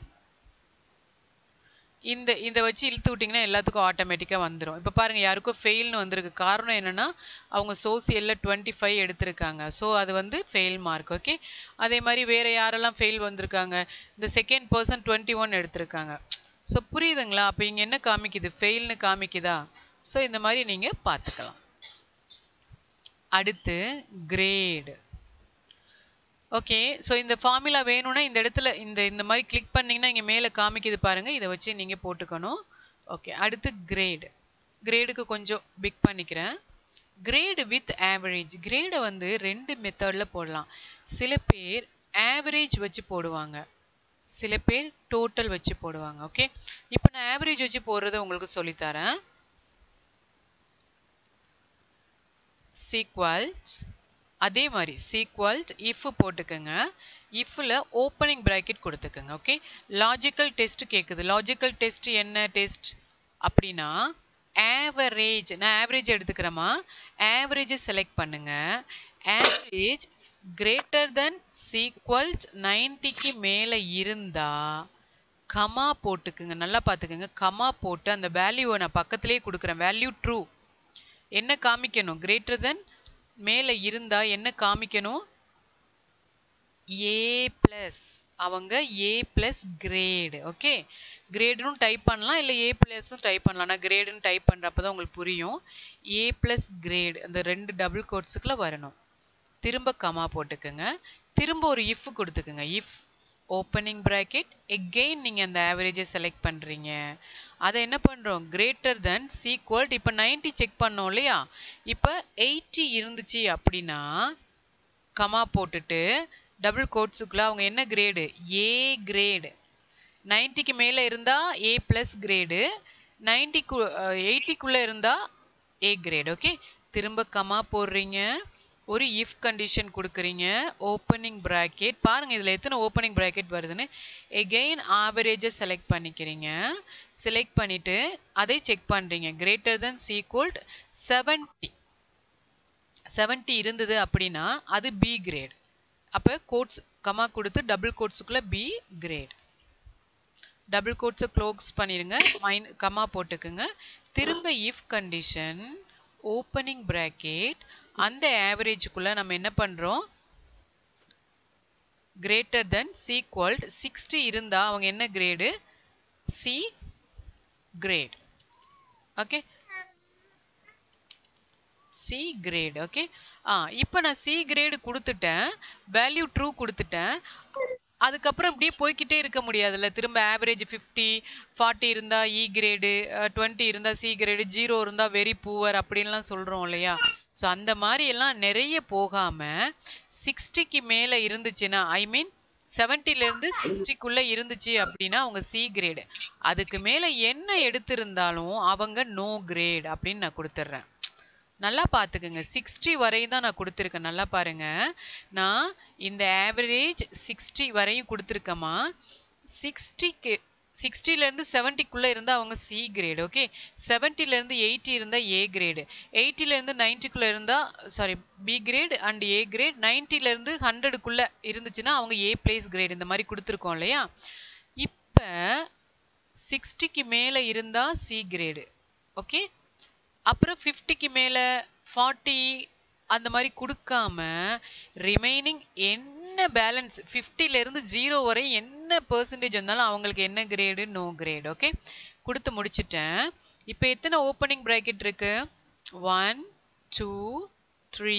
இந்த இதை வச்சு இழுத்து விட்டிங்கன்னா எல்லாத்துக்கும் ஆட்டோமேட்டிக்காக வந்துடும் இப்போ பாருங்கள் யாருக்கும் ஃபெயில்னு வந்திருக்கு காரணம் என்னென்னா அவங்க சோசியலில் டுவெண்ட்டி ஃபைவ் எடுத்திருக்காங்க ஸோ அது வந்து ஃபெயில் மார்க் ஓகே அதே மாதிரி வேறு யாரெல்லாம் ஃபெயில் வந்திருக்காங்க இந்த செகண்ட் பர்சன் டுவெண்ட்டி ஒன் எடுத்திருக்காங்க ஸோ புரியுதுங்களா அப்போ இங்கே என்ன காமிக்குது ஃபெயில்னு காமிக்குதா ஸோ இந்த மாதிரி நீங்கள் பார்த்துக்கலாம் அடுத்து கிரேடு ஓகே ஸோ இந்த ஃபார்முலா வேணும்னா இந்த இடத்துல இந்த இந்த மாதிரி கிளிக் பண்ணிங்கன்னா இங்கே மேலே காமிக்குது பாருங்கள் இதை வச்சு நீங்கள் போட்டுக்கணும் ஓகே அடுத்து கிரேடு கிரேடுக்கு கொஞ்சம் பிக் பண்ணிக்கிறேன் கிரேடு வித் ஆவரேஜ் கிரேடை வந்து ரெண்டு மெத்தடில் போடலாம் சில பேர் ஆவரேஜ் வச்சு போடுவாங்க சில பேர் டோட்டல் வச்சு போடுவாங்க ஓகே இப்போ நான் ஆவரேஜ் வச்சு போடுறத உங்களுக்கு சொல்லித்தரேன் சீக்வல்ஸ் அதே மாதிரி சீக்வல்ட் இஃப் போட்டுக்கோங்க இஃப்ல ஓப்பனிங் பிராக்கெட் கொடுத்துக்கோங்க ஓகே லாஜிக்கல் டெஸ்ட் கேட்குது லாஜிக்கல் டெஸ்ட் என்ன டெஸ்ட் அப்படின்னா ஆவரேஜ் நான் ஆவரேஜ் எடுத்துக்கிறேமா ஆவரேஜை செலக்ட் பண்ணுங்க ஆவரேஜ் கிரேட்டர் தென் சீக்வல்ஸ் நைன்டிக்கு மேலே இருந்தா கமா போட்டுக்குங்க நல்லா பார்த்துக்குங்க கமா போட்டு அந்த வேல்யூவை நான் பக்கத்துலேயே கொடுக்குறேன் வேல்யூ ட்ரூ என்ன காமிக்கணும் கிரேட்டர் தென் மேலே இருந்தா என்ன காமிக்கணும் ஏ ப்ளஸ் அவங்க ஏ ப்ளஸ் கிரேடு ஓகே கிரேடுன்னு டைப் பண்ணலாம் இல்லை ஏ ப்ளஸும் டைப் பண்ணலாம் நான் கிரேடுன்னு டைப் பண்ணுறப்ப தான் உங்களுக்கு புரியும் ஏ ப்ளஸ் கிரேடு அந்த ரெண்டு டபுள் கோட்ஸுக்குள்ள வரணும் திரும்ப கமா போட்டுக்கோங்க திரும்ப ஒரு இஃப் கொடுத்துக்குங்க இஃப் ஓப்பனிங் ப்ராக்கெட் எகெயின் நீங்கள் அந்த ஆவரேஜை செலக்ட் பண்ணுறீங்க அதை என்ன பண்ணுறோம் கிரேட்டர் தென் சீக்வல்ட் இப்போ நைன்ட்டி செக் பண்ணோம் இல்லையா இப்போ எயிட்டி இருந்துச்சு அப்படின்னா கமா போட்டுட்டு டபுள் கோட்ஸுக்குள்ள அவங்க என்ன கிரேடு ஏ கிரேடு நைன்ட்டிக்கு மேலே இருந்தால் ஏ ப்ளஸ் கிரேடு நைன்ட்டிக்கு எயிட்டிக்குள்ளே இருந்தால் ஏ கிரேட் ஓகே திரும்ப கமா போடுறீங்க ஒரு இஃப் கண்டிஷன் கொடுக்குறீங்க ஓப்பனிங் ப்ராக்கெட் பாருங்கள் இதில் எத்தனை ஓப்பனிங் ப்ராக்கெட் வருதுன்னு எகெயின் ஆவரேஜை செலக்ட் பண்ணிக்கிறீங்க செலக்ட் பண்ணிவிட்டு அதை செக் பண்ணுறீங்க greater than equal seventy seventy இருந்தது அப்படின்னா அது பி கிரேட் அப்போ கோட்ஸ் கமா கொடுத்து டபுள் கோட்ஸுக்குள்ளே பி கிரேட் டபுள் கோட்ஸை க்ளோஸ் பண்ணிடுங்க மைன் கமா போட்டுக்குங்க திரும்ப இஃப் கண்டிஷன் ஓப்பனிங் ப்ராக்கெட் அந்த ஆவரேஜுக்குள்ளே நம்ம என்ன பண்ணுறோம் கிரேட்டர் தென் சீக்வல்ட் சிக்ஸ்டி இருந்தால் அவங்க என்ன grade C grade okay C grade okay ஆ இப்போ நான் சி கிரேடு கொடுத்துட்டேன் வேல்யூ ட்ரூ கொடுத்துட்டேன் அதுக்கப்புறம் இப்படியே போய்க்கிட்டே இருக்க முடியாதுல்ல திரும்ப ஆவரேஜ் ஃபிஃப்டி ஃபார்ட்டி இருந்தால் இ கிரேடு டுவெண்ட்டி இருந்தால் சி கிரேடு ஜீரோ இருந்தால் வெரி பூவர் அப்படின்லாம் சொல்கிறோம் இல்லையா ஸோ அந்த மாதிரி எல்லாம் நிறைய போகாமல் சிக்ஸ்டிக்கு மேலே இருந்துச்சுன்னா ஐ மீன் செவன்ட்டிலேருந்து சிக்ஸ்டிக்குள்ளே இருந்துச்சு அப்படின்னா அவங்க சி கிரேடு அதுக்கு மேலே என்ன எடுத்திருந்தாலும் அவங்க நோ கிரேட் அப்படின்னு நான் கொடுத்துட்றேன் நல்லா பார்த்துக்குங்க சிக்ஸ்டி வரையும் தான் நான் கொடுத்துருக்கேன் நல்லா பாருங்க நான் இந்த ஆவரேஜ் சிக்ஸ்டி வரையும் கொடுத்துருக்கேம்மா சிக்ஸ்டிக்கு சிக்ஸ்டிலேருந்து செவன்ட்டிக்குள்ளே இருந்தால் அவங்க சி கிரேடு ஓகே செவன்ட்டிலேருந்து எயிட்டி இருந்தால் ஏ கிரேடு எயிட்டிலேருந்து நைன்ட்டிக்குள்ளே இருந்தால் sorry B grade and A grade நைன்ட்டிலேருந்து ஹண்ட்ரடுக்குள்ளே இருந்துச்சுன்னா அவங்க ஏ பிளேஸ் கிரேட் இந்த மாதிரி கொடுத்துருக்கோம் இல்லையா இப்போ சிக்ஸ்டிக்கு மேலே இருந்தால் சி கிரேடு ஓகே அப்புறம் ஃபிஃப்டிக்கு மேலே ஃபார்ட்டி அந்த மாதிரி கொடுக்காம ரிமைனிங் என்ன பேலன்ஸ் ஃபிஃப்டிலேருந்து ஜீரோ வரை என்ன பர்சன்டேஜ் வந்தாலும் அவங்களுக்கு என்ன கிரேடு நோ கிரேட் ஓகே கொடுத்து முடிச்சிட்டேன் இப்போ எத்தனை ஓப்பனிங் ப்ராக்கெட் இருக்கு one two three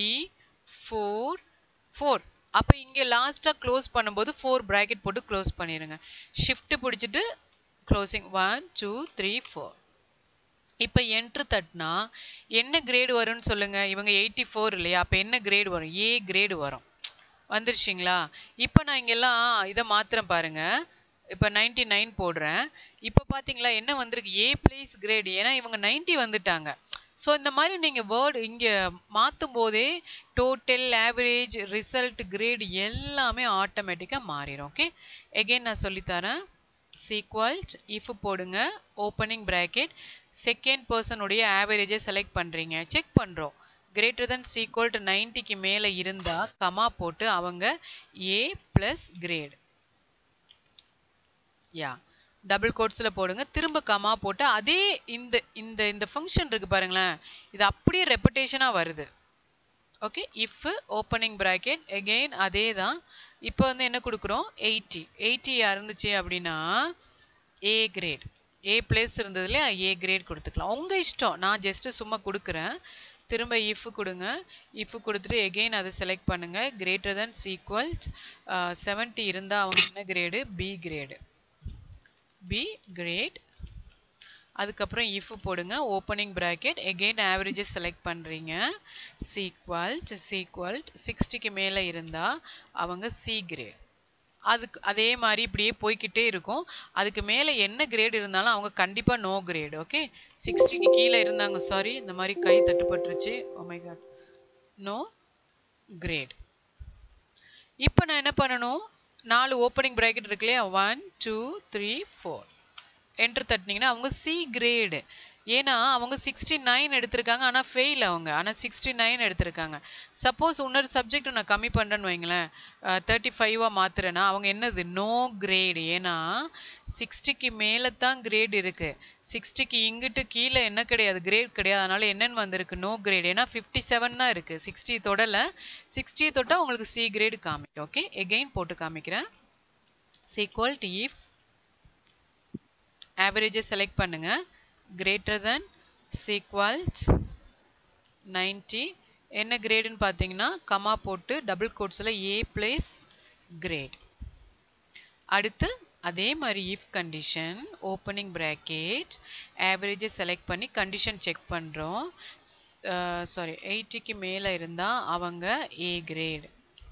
four four அப்போ இங்கே லாஸ்ட்டாக க்ளோஸ் பண்ணும்போது ஃபோர் ப்ராக்கெட் போட்டு க்ளோஸ் பண்ணிடுங்க ஷிஃப்ட் பிடிச்சிட்டு closing one two three four இப்போ என்ட்ரு தட்டினா என்ன கிரேடு வரும்னு சொல்லுங்க இவங்க எயிட்டி ஃபோர் இல்லையா அப்போ என்ன கிரேடு வரும் ஏ கிரேடு வரும் வந்துருச்சிங்களா இப்போ நான் இங்கெல்லாம் இதை மாத்திரம் பாருங்க இப்போ நைன்டி நைன் போடுறேன் இப்போ பார்த்தீங்களா என்ன வந்திருக்கு ஏ பிளேஸ் கிரேடு ஏன்னா இவங்க நைன்டி வந்துட்டாங்க ஸோ இந்த மாதிரி நீங்கள் வேர்டு இங்கே மாற்றும் போதே டோட்டல் ஆவரேஜ் ரிசல்ட் கிரேடு எல்லாமே ஆட்டோமேட்டிக்காக மாறிடும் ஓகே எகெயின் நான் சொல்லித்தரேன் சீக்வல்ட் இஃப் போடுங்க ஓப்பனிங் ப்ராக்கெட் செகண்ட் பர்சனுடைய ஆவரேஜை செலக்ட் பண்ணுறீங்க செக் பண்ணுறோம் கிரேட்டர் தென் சீக்வல் டு நைன்ட்டிக்கு மேலே இருந்தால் கமா போட்டு அவங்க ஏ ப்ளஸ் கிரேட் யா டபுள் கோட்ஸில் போடுங்க திரும்ப கமா போட்டு அதே இந்த இந்த இந்த ஃபங்க்ஷன் இருக்கு பாருங்களேன் இது அப்படியே ரெப்படேஷனாக வருது okay if opening bracket again அதே தான் இப்போ வந்து என்ன கொடுக்குறோம் எயிட்டி எயிட்டி இருந்துச்சு அப்படின்னா ஏ கிரேட் ஏ பிளேஸ் இருந்தது இல்லையா ஏ கிரேட் கொடுத்துக்கலாம் உங்கள் இஷ்டம் நான் ஜஸ்ட்டு சும்மா கொடுக்குறேன் திரும்ப இஃப் கொடுங்க இஃப் கொடுத்துட்டு எகெயின் அதை செலக்ட் பண்ணுங்கள் கிரேட்டர் தென் சீக்வல்ட் செவன்ட்டி இருந்தால் அவங்க என்ன grade B grade B grade அதுக்கப்புறம் இஃப் போடுங்க opening bracket again averages select பண்ணுறீங்க சீக்வல்ட் சீக்வல்ட் சிக்ஸ்டிக்கு மேலே இருந்தால் அவங்க சி கிரேட் அதுக்கு அதே மாதிரி இப்படியே போய்கிட்டே இருக்கும் அதுக்கு மேலே என்ன கிரேட் இருந்தாலும் அவங்க கண்டிப்பாக நோ கிரேட் ஓகே சிக்ஸ்டிக்கு கீழே இருந்தாங்க சாரி இந்த மாதிரி கை தட்டுப்பட்டுருச்சு ஓமை காட் நோ கிரேட் இப்போ நான் என்ன பண்ணணும் நாலு ஓப்பனிங் ப்ராக்கெட் இருக்கு இல்லையா one two three four enter தட்டினீங்கன்னா அவங்க சி கிரேடு ஏன்னா அவங்க சிக்ஸ்டி நைன் எடுத்திருக்காங்க ஆனால் ஃபெயில் அவங்க ஆனால் சிக்ஸ்டி நைன் எடுத்திருக்காங்க சப்போஸ் இன்னொரு சப்ஜெக்ட் நான் கம்மி பண்ணுறேன்னு வைங்களேன் தேர்ட்டி ஃபைவாக மாத்துறேன்னா அவங்க என்னது நோ கிரேடு ஏன்னா சிக்ஸ்டிக்கு மேலே தான் கிரேட் இருக்குது சிக்ஸ்டிக்கு இங்கிட்டு கீழே என்ன கிடையாது கிரேட் கிடையாது அதனால என்னன்னு வந்திருக்கு நோ கிரேட் ஏன்னா ஃபிஃப்டி செவன் தான் இருக்குது சிக்ஸ்டி தொடல சிக்ஸ்டி தொட்டால் உங்களுக்கு சி கிரேடு காமிக்கும் ஓகே எகெயின் போட்டு காமிக்கிறேன் சீக்வல் டு இஃப் ஆவரேஜை செலக்ட் பண்ணுங்க greater than equals 90 என்ன கிரேடுன்னு பார்த்தீங்கன்னா கமா போட்டு டபுள் கோட்ஸில் ஏ பிளேஸ் கிரேட் அடுத்து அதே மாதிரி இஃப் கண்டிஷன் ஓப்பனிங் ப்ராக்கெட் ஆவரேஜை செலக்ட் பண்ணி கண்டிஷன் செக் பண்ணுறோம் சாரி எயிட்டிக்கு மேலே இருந்தால் அவங்க A grade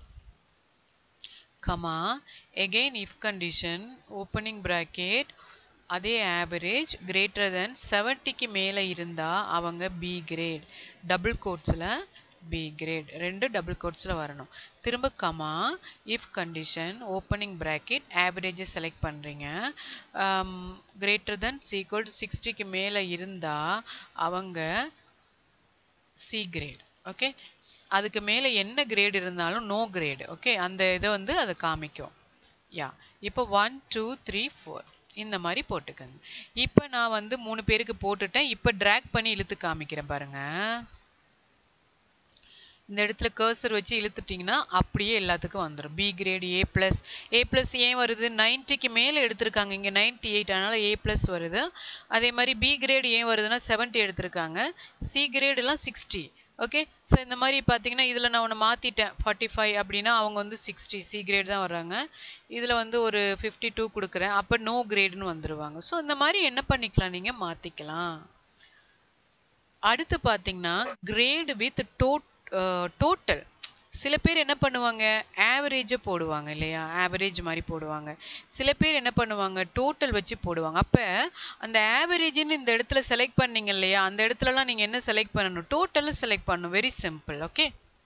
comma again if condition opening bracket அதே ஆவரேஜ் கிரேட்டர் தென் செவன்ட்டிக்கு மேலே இருந்தால் அவங்க பி கிரேட் டபுள் கோட்ஸில் பி கிரேட் ரெண்டு டபுள் கோட்ஸில் வரணும் திரும்ப comma if condition opening bracket ஆவரேஜை செலக்ட் பண்ணுறீங்க கிரேட்டர் தென் சீக்வல் சிக்ஸ்டிக்கு மேலே இருந்தால் அவங்க சி கிரேட் ஓகே அதுக்கு மேலே என்ன கிரேட் இருந்தாலும் நோ கிரேடு ஓகே அந்த இதை வந்து அதை காமிக்கும் யா இப்போ ஒன் டூ த்ரீ ஃபோர் இந்த மாதிரி போட்டுக்கோங்க இப்போ நான் வந்து மூணு பேருக்கு போட்டுட்டேன் இப்போ ட்ராக் பண்ணி இழுத்து காமிக்கிறேன் பாருங்க இந்த இடத்துல கர்சர் வச்சு இழுத்துட்டிங்கன்னா அப்படியே எல்லாத்துக்கும் வந்துடும் B grade A plus A plus ஏன் வருது நைன்ட்டிக்கு மேலே எடுத்திருக்காங்க இங்கே நைன்ட்டி எயிட் அதனால் ஏ ப்ளஸ் வருது அதே மாதிரி பி கிரேட் ஏன் வருதுன்னா செவன்ட்டி எடுத்திருக்காங்க சி கிரேடெல்லாம் சிக்ஸ்டி ஓகே ஸோ இந்த மாதிரி பார்த்தீங்கன்னா இதில் நான் ஒன்று மாற்றிட்டேன் ஃபார்ட்டி ஃபைவ் அப்படின்னா அவங்க வந்து சிக்ஸ்டி சி கிரேட் தான் வர்றாங்க இதில் வந்து ஒரு ஃபிஃப்டி டூ கொடுக்குறேன் அப்போ நோ கிரேடுன்னு வந்துடுவாங்க ஸோ இந்த மாதிரி என்ன பண்ணிக்கலாம் நீங்கள் மாற்றிக்கலாம் அடுத்து பார்த்தீங்கன்னா கிரேடு வித் டோட் டோட்டல் சில பேர் என்ன பண்ணுவாங்க ஆவரேஜை போடுவாங்க இல்லையா ஆவரேஜ் மாதிரி போடுவாங்க சில பேர் என்ன பண்ணுவாங்க டோட்டல் வச்சு போடுவாங்க அப்போ அந்த ஆவரேஜ்னு இந்த இடத்துல செலக்ட் பண்ணீங்க இல்லையா அந்த இடத்துலலாம் நீங்கள் என்ன செலக்ட் பண்ணணும் டோட்டலும் செலக்ட் பண்ணணும் வெரி சிம்பிள் ஓகே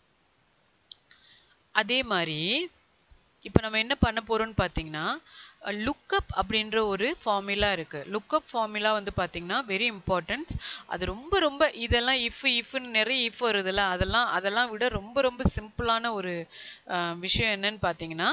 அதே மாதிரி இப்போ நம்ம என்ன பண்ண போகிறோம்னு பார்த்தீங்கன்னா லுக்கப் அப்படின்ற ஒரு ஃபார்முலா இருக்குது லுக்கப் ஃபார்முலா வந்து பார்த்தீங்கன்னா வெரி இம்பார்ட்டன்ஸ் அது ரொம்ப ரொம்ப இதெல்லாம் இஃப் இஃப்னு நிறைய இஃப் வருதுல்ல அதெல்லாம் அதெல்லாம் விட ரொம்ப ரொம்ப சிம்பிளான ஒரு விஷயம் என்னன்னு பார்த்தீங்கன்னா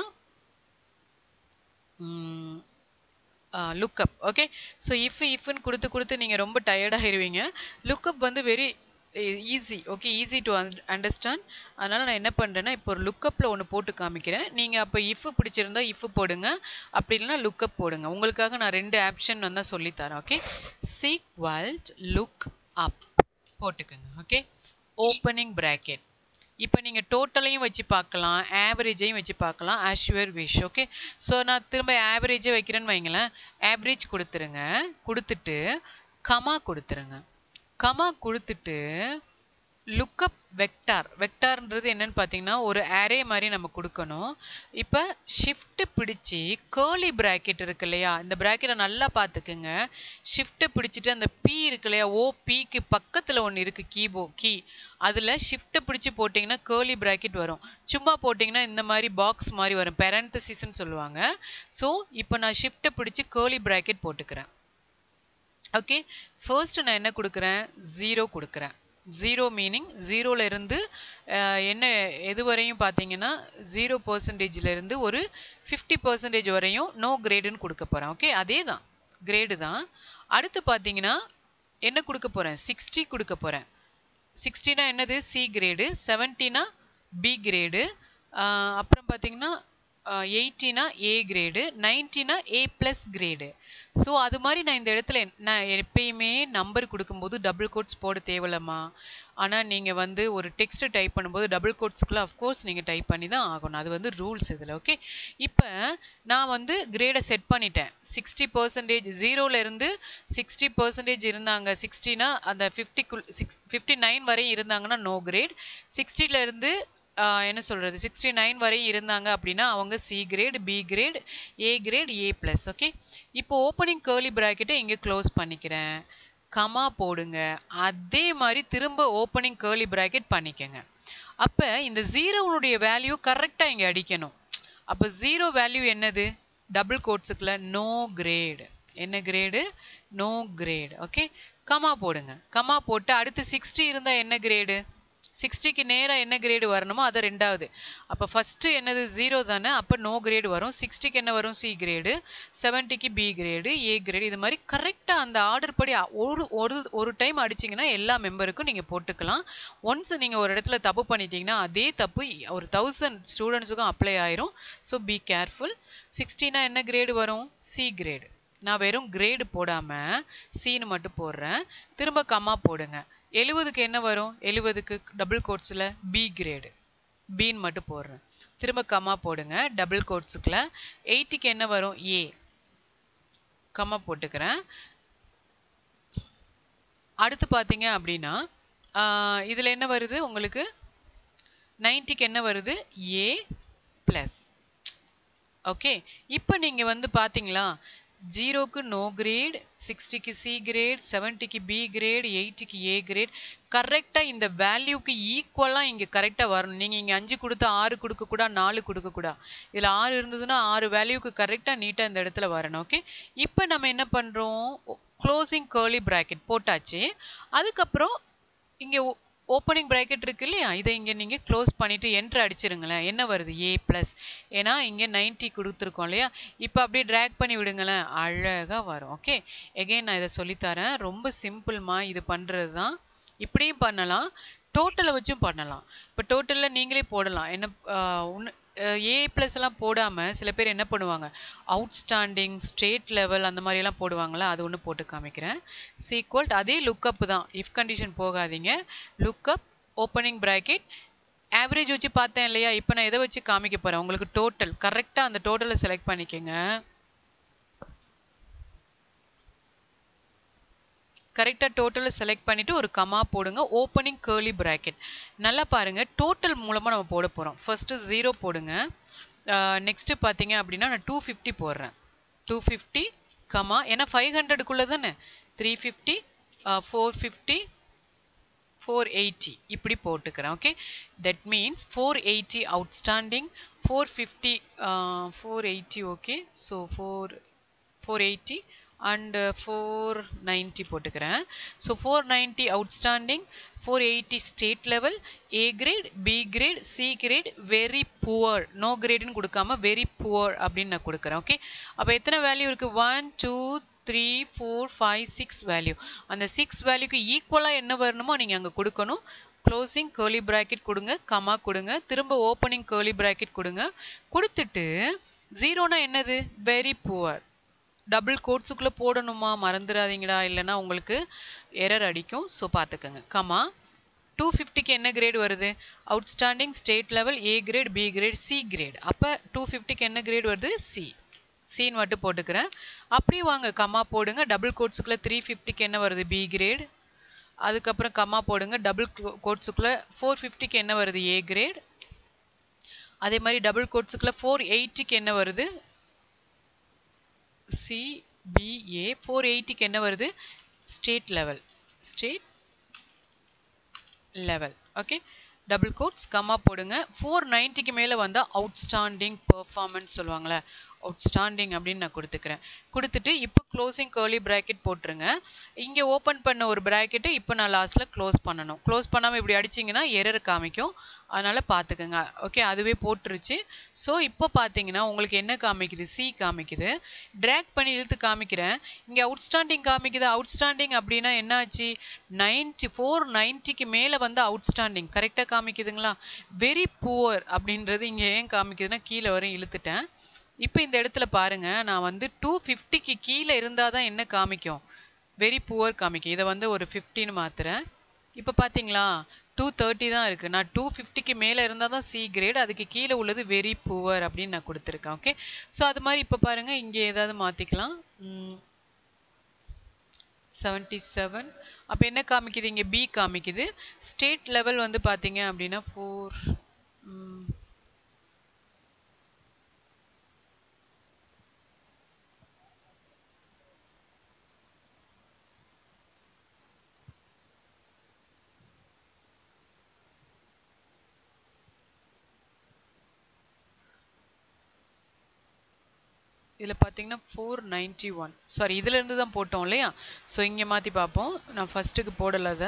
லுக்கப் ஓகே ஸோ இஃப் இஃப்னு கொடுத்து கொடுத்து நீங்கள் ரொம்ப டயர்டாகிடுவீங்க லுக்கப் வந்து very easy okay easy to understand அதனால் நான் என்ன பண்ணுறேன்னா இப்போ ஒரு லுக்கப்பில் ஒன்று போட்டு காமிக்கிறேன் நீங்கள் அப்போ இஃப் பிடிச்சிருந்தா இஃப் போடுங்க அப்படி இல்லைனா லுக்கப் போடுங்க உங்களுக்காக நான் ரெண்டு ஆப்ஷன் வந்து சொல்லித்தரேன் ஓகே சீக்வல்ட் லுக் அப் போட்டுக்கோங்க ஓகே ஓப்பனிங் ப்ராக்கெட் இப்போ நீங்கள் டோட்டலையும் வச்சு பார்க்கலாம் ஆவரேஜையும் வச்சு பார்க்கலாம் as your wish okay so நான் திரும்ப ஆவரேஜே வைக்கிறேன்னு வைங்களேன் ஆவரேஜ் கொடுத்துருங்க கொடுத்துட்டு கமா கொடுத்துருங்க கமா கொடுத்துட்டு லுக்கப் வெக்டார் வெக்டார்ன்றது என்னன்னு பார்த்தீங்கன்னா ஒரு அரே மாதிரி நம்ம கொடுக்கணும் இப்போ ஷிஃப்ட்டு பிடிச்சி கேர்லி ப்ராக்கெட் இருக்கு இல்லையா இந்த ப்ராக்கெட்டை நல்லா பார்த்துக்குங்க ஷிஃப்ட்டை பிடிச்சிட்டு அந்த பி இருக்கு இல்லையா ஓ பிக்கு பக்கத்தில் ஒன்று இருக்குது கீபோ கீ அதில் ஷிஃப்ட்டை பிடிச்சி போட்டிங்கன்னா கேர்லி ப்ராக்கெட் வரும் சும்மா போட்டிங்கன்னா இந்த மாதிரி பாக்ஸ் மாதிரி வரும் பெரந்தசிஸ்ன்னு சொல்லுவாங்க ஸோ இப்போ நான் ஷிஃப்ட்டை பிடிச்சி கேர்லி ப்ராக்கெட் போட்டுக்கிறேன் ஓகே ஃபர்ஸ்ட் நான் என்ன கொடுக்குறேன் ஜீரோ கொடுக்குறேன் ஜீரோ மீனிங் ஜீரோல இருந்து என்ன எது வரையும் பார்த்தீங்கன்னா ஜீரோ பர்சன்டேஜில் இருந்து ஒரு ஃபிஃப்டி பர்சன்டேஜ் வரையும் நோ கிரேடுன்னு கொடுக்க போகிறேன் ஓகே அதே தான் கிரேடு தான் அடுத்து பார்த்தீங்கன்னா என்ன கொடுக்க போகிறேன் சிக்ஸ்டி கொடுக்க போகிறேன் சிக்ஸ்டினா என்னது சி கிரேடு செவன்ட்டினா பி கிரேடு அப்புறம் பார்த்தீங்கன்னா எயிட்டினா ஏ கிரேடு நைன்ட்டினா ஏ ப்ளஸ் கிரேடு ஸோ அது மாதிரி நான் இந்த இடத்துல நான் எப்பயுமே நம்பர் கொடுக்கும்போது டபுள் கோட்ஸ் போட தேவையில்லம்மா ஆனால் நீங்கள் வந்து ஒரு டெக்ஸ்ட் டைப் பண்ணும்போது டபுள் கோட்ஸ்க்குள்ளே அஃப்கோர்ஸ் நீங்கள் டைப் பண்ணி தான் ஆகணும் அது வந்து ரூல்ஸ் இதில் ஓகே இப்போ நான் வந்து கிரேடை செட் பண்ணிட்டேன் சிக்ஸ்டி பர்சன்டேஜ் ஜீரோலேருந்து சிக்ஸ்டி பர்சன்டேஜ் இருந்தாங்க சிக்ஸ்டினா அந்த ஃபிஃப்டிக்குள் சிக்ஸ் ஃபிஃப்டி நைன் வரையும் இருந்தாங்கன்னா நோ கிரேட் சிக்ஸ்டிலேருந்து என்ன சொல்கிறது சிக்ஸ்டி நைன் வரையும் இருந்தாங்க அப்படின்னா அவங்க C grade B grade A grade A plus okay இப்போ ஓப்பனிங் கேர்லி ப்ராக்கெட்டை இங்கே க்ளோஸ் பண்ணிக்கிறேன் கமா போடுங்க அதே மாதிரி திரும்ப ஓப்பனிங் கேர்லி ப்ராக்கெட் பண்ணிக்கோங்க அப்போ இந்த ஜீரோனுடைய வேல்யூ கரெக்டாக இங்கே அடிக்கணும் அப்போ ஜீரோ வேல்யூ என்னது டபுள் கோட்ஸுக்குள்ள நோ கிரேடு என்ன grade no grade okay comma போடுங்க கமா போட்டு அடுத்து சிக்ஸ்டி இருந்தால் என்ன கிரேடு சிக்ஸ்டிக்கு நேராக என்ன கிரேடு வரணுமோ அது ரெண்டாவது அப்போ ஃபஸ்ட்டு என்னது ஜீரோ தானே அப்போ நோ கிரேடு வரும் சிக்ஸ்டிக்கு என்ன வரும் சி கிரேடு செவன்ட்டிக்கு பி கிரேடு ஏ கிரேடு இது மாதிரி கரெக்டாக அந்த ஆர்டர் படி ஒரு ஒரு ஒரு டைம் அடிச்சிங்கன்னா எல்லா மெம்பருக்கும் நீங்கள் போட்டுக்கலாம் ஒன்ஸ் நீங்கள் ஒரு இடத்துல தப்பு பண்ணிட்டீங்கன்னா அதே தப்பு ஒரு தௌசண்ட் ஸ்டூடெண்ட்ஸுக்கும் அப்ளை ஆயிரும் ஸோ பி கேர்ஃபுல் சிக்ஸ்டினா என்ன கிரேடு வரும் சி கிரேடு நான் வெறும் கிரேடு போடாமல் சீனு மட்டும் போடுறேன் திரும்ப கம்மா போடுங்க எழுபதுக்கு என்ன வரும் எழுபதுக்கு டபுள் கோட்ஸில் பி கிரேடு பின்னு மட்டும் போடுறேன் திரும்ப கம்மா போடுங்க டபுள் கோட்ஸுக்குள்ள எயிட்டிக்கு என்ன வரும் ஏ கம்மா போட்டுக்கிறேன் அடுத்து பார்த்தீங்க அப்படின்னா இதில் என்ன வருது உங்களுக்கு நைன்ட்டிக்கு என்ன வருது ஏ ப்ளஸ் ஓகே இப்போ நீங்கள் வந்து பார்த்தீங்களா ஜீரோக்கு நோ கிரேட் சிக்ஸ்டிக்கு சி கிரேட் செவன்ட்டிக்கு பி கிரேட் எயிட்டிக்கு ஏ கிரேட் கரெக்டாக இந்த வேல்யூக்கு ஈக்குவலாக இங்கே கரெக்டாக வரணும் நீங்கள் இங்கே அஞ்சு கொடுத்தா ஆறு கொடுக்கக்கூடாது நாலு கொடுக்கக்கூடாது இதில் ஆறு இருந்ததுன்னா ஆறு வேல்யூக்கு கரெக்டாக நீட்டாக இந்த இடத்துல வரணும் ஓகே இப்போ நம்ம என்ன பண்ணுறோம் க்ளோசிங் கேர்லி ப்ராக்கெட் போட்டாச்சு அதுக்கப்புறம் இங்கே ஓப்பனிங் ப்ராக்கெட் இருக்கு இல்லையா இதை இங்கே நீங்கள் க்ளோஸ் பண்ணிவிட்டு என்ட்ரு அடிச்சிருங்களேன் என்ன வருது ஏ ப்ளஸ் ஏன்னா இங்கே நைன்ட்டி கொடுத்துருக்கோம் இல்லையா இப்போ அப்படியே ட்ராக் பண்ணி விடுங்களேன் அழகாக வரும் ஓகே எகெயின் நான் இதை சொல்லித்தரேன் ரொம்ப சிம்பிள்மா இது பண்ணுறது தான் இப்படியும் பண்ணலாம் டோட்டலை வச்சும் பண்ணலாம் இப்போ டோட்டலில் நீங்களே போடலாம் என்ன ஒன்று ஏ ப்ளஸ் எல்லாம் போடாமல் சில பேர் என்ன பண்ணுவாங்க அவுட்ஸ்டாண்டிங் ஸ்டேட் லெவல் அந்த மாதிரியெல்லாம் போடுவாங்களா அது ஒன்று போட்டு காமிக்கிறேன் சீக்வல்ட் அதே லுக்கப் தான் இஃப் கண்டிஷன் போகாதீங்க லுக்கப் ஓப்பனிங் ப்ராக்கெட் ஆவரேஜ் வச்சு பார்த்தேன் இல்லையா இப்போ நான் எதை வச்சு காமிக்க போகிறேன் உங்களுக்கு டோட்டல் கரெக்டாக அந்த டோட்டலை செலக்ட் பண்ணிக்கோங்க கரெக்டாக டோட்டலை செலக்ட் பண்ணிவிட்டு ஒரு கமா போடுங்க ஓப்பனிங் கேர்லி ப்ராக்கெட் நல்லா பாருங்கள் டோட்டல் மூலமாக நம்ம போட போகிறோம் ஃபஸ்ட்டு ஜீரோ போடுங்க நெக்ஸ்ட்டு பார்த்தீங்க அப்படின்னா நான் டூ ஃபிஃப்டி போடுறேன் டூ ஃபிஃப்டி கமா ஏன்னா ஃபைவ் ஹண்ட்ரடுக்குள்ளே தானே three fifty four fifty four eighty இப்படி போட்டுக்கிறேன் okay that means four eighty outstanding four fifty four eighty okay so four four eighty and four ninety போட்டுக்கிறேன் so four ninety outstanding four eighty state level A grade B grade C grade very poor no கிரேடுன்னு கொடுக்காம very poor அப்படின்னு நான் கொடுக்குறேன் okay அப்போ எத்தனை value இருக்குது one two three four five six value அந்த சிக்ஸ் வேல்யூக்கு ஈக்குவலாக என்ன வரணுமோ நீங்கள் அங்கே கொடுக்கணும் க்ளோசிங் கேர்லி ப்ராக்கெட் கொடுங்க கமா கொடுங்க திரும்ப ஓப்பனிங் கேர்லி ப்ராக்கெட் கொடுங்க கொடுத்துட்டு ஜீரோனா என்னது வெரி புவர் டபுள் கோட்ஸுக்குள்ளே போடணுமா மறந்துடாதீங்கடா இல்லைன்னா உங்களுக்கு எரர் அடிக்கும் ஸோ பார்த்துக்கோங்க கமா டூ ஃபிஃப்டிக்கு என்ன கிரேட் வருது outstanding state level A grade B grade C grade அப்போ டூ ஃபிஃப்டிக்கு என்ன கிரேட் வருது சி சின்னு மட்டும் போட்டுக்கிறேன் அப்படியே வாங்க கம்மா போடுங்க டபுள் கோட்ஸுக்குள்ளே த்ரீ ஃபிஃப்டிக்கு என்ன வருது பி கிரேட் அதுக்கப்புறம் கம்மா போடுங்க டபுள் கோட்ஸுக்குள்ளே ஃபோர் ஃபிஃப்டிக்கு என்ன வருது ஏ கிரேட் அதே மாதிரி டபுள் கோட்ஸுக்குள்ளே ஃபோர் எயிட்டிக்கு என்ன வருது சிபிஏ ஃபோர் எயிட்டிக்கு என்ன வருது state level state level okay double quotes comma போடுங்க ஃபோர் நைன்ட்டிக்கு மேலே வந்தால் அவுட்ஸ்டாண்டிங் பெர்ஃபார்மன்ஸ் சொல்லுவாங்களே அவுட்ஸ்டாண்டிங் அப்படின்னு நான் கொடுத்துக்கிறேன் கொடுத்துட்டு இப்போ க்ளோசிங் கேர்லி ப்ராக்கெட் போட்டுருங்க இங்கே ஓப்பன் பண்ண ஒரு ப்ராக்கெட்டு இப்போ நான் லாஸ்ட்டில் க்ளோஸ் பண்ணணும் க்ளோஸ் பண்ணாமல் இப்படி அடிச்சிங்கன்னா எரர் காமிக்கும் அதனால் பார்த்துக்கோங்க ஓகே அதுவே போட்டுருச்சு ஸோ இப்போ பார்த்தீங்கன்னா உங்களுக்கு என்ன காமிக்குது சி காமிக்குது ட்ராக் பண்ணி இழுத்து காமிக்கிறேன் இங்கே அவுட்ஸ்டாண்டிங் காமிக்குது அவுட்ஸ்டாண்டிங் அப்படின்னா என்ன ஆச்சு நைன்ட்டி ஃபோர் நைன்ட்டிக்கு மேலே வந்து அவுட்ஸ்டாண்டிங் கரெக்டாக காமிக்குதுங்களா வெரி புவர் அப்படின்றது இங்கே ஏன் காமிக்குதுன்னா கீழே வரையும் இழுத்துட்டேன் இப்போ இந்த இடத்துல பாருங்க நான் வந்து டூ ஃபிஃப்டிக்கு கீழே இருந்தால் தான் என்ன காமிக்கும் வெரி புவர் காமிக்கும் இதை வந்து ஒரு ஃபிஃப்டின்னு மாத்துறேன் இப்போ பார்த்தீங்களா டூ தேர்ட்டி தான் இருக்குது நான் டூ ஃபிஃப்டிக்கு மேலே இருந்தால் தான் சி கிரேட் அதுக்கு கீழே உள்ளது வெரி புவர் அப்படின்னு நான் கொடுத்துருக்கேன் ஓகே ஸோ அது மாதிரி இப்போ பாருங்கள் இங்கே ஏதாவது மாற்றிக்கலாம் செவன்ட்டி செவன் அப்போ என்ன காமிக்குது இங்கே பி காமிக்குது ஸ்டேட் லெவல் வந்து பார்த்தீங்க அப்படின்னா ஃபோர் இதில் பார்த்தீங்கன்னா ஃபோர் நைன்ட்டி ஒன் சாரி இதுலேருந்து தான் போட்டோம் இல்லையா ஸோ இங்கே மாற்றி பார்ப்போம் நான் ஃபஸ்ட்டுக்கு போடலை அதை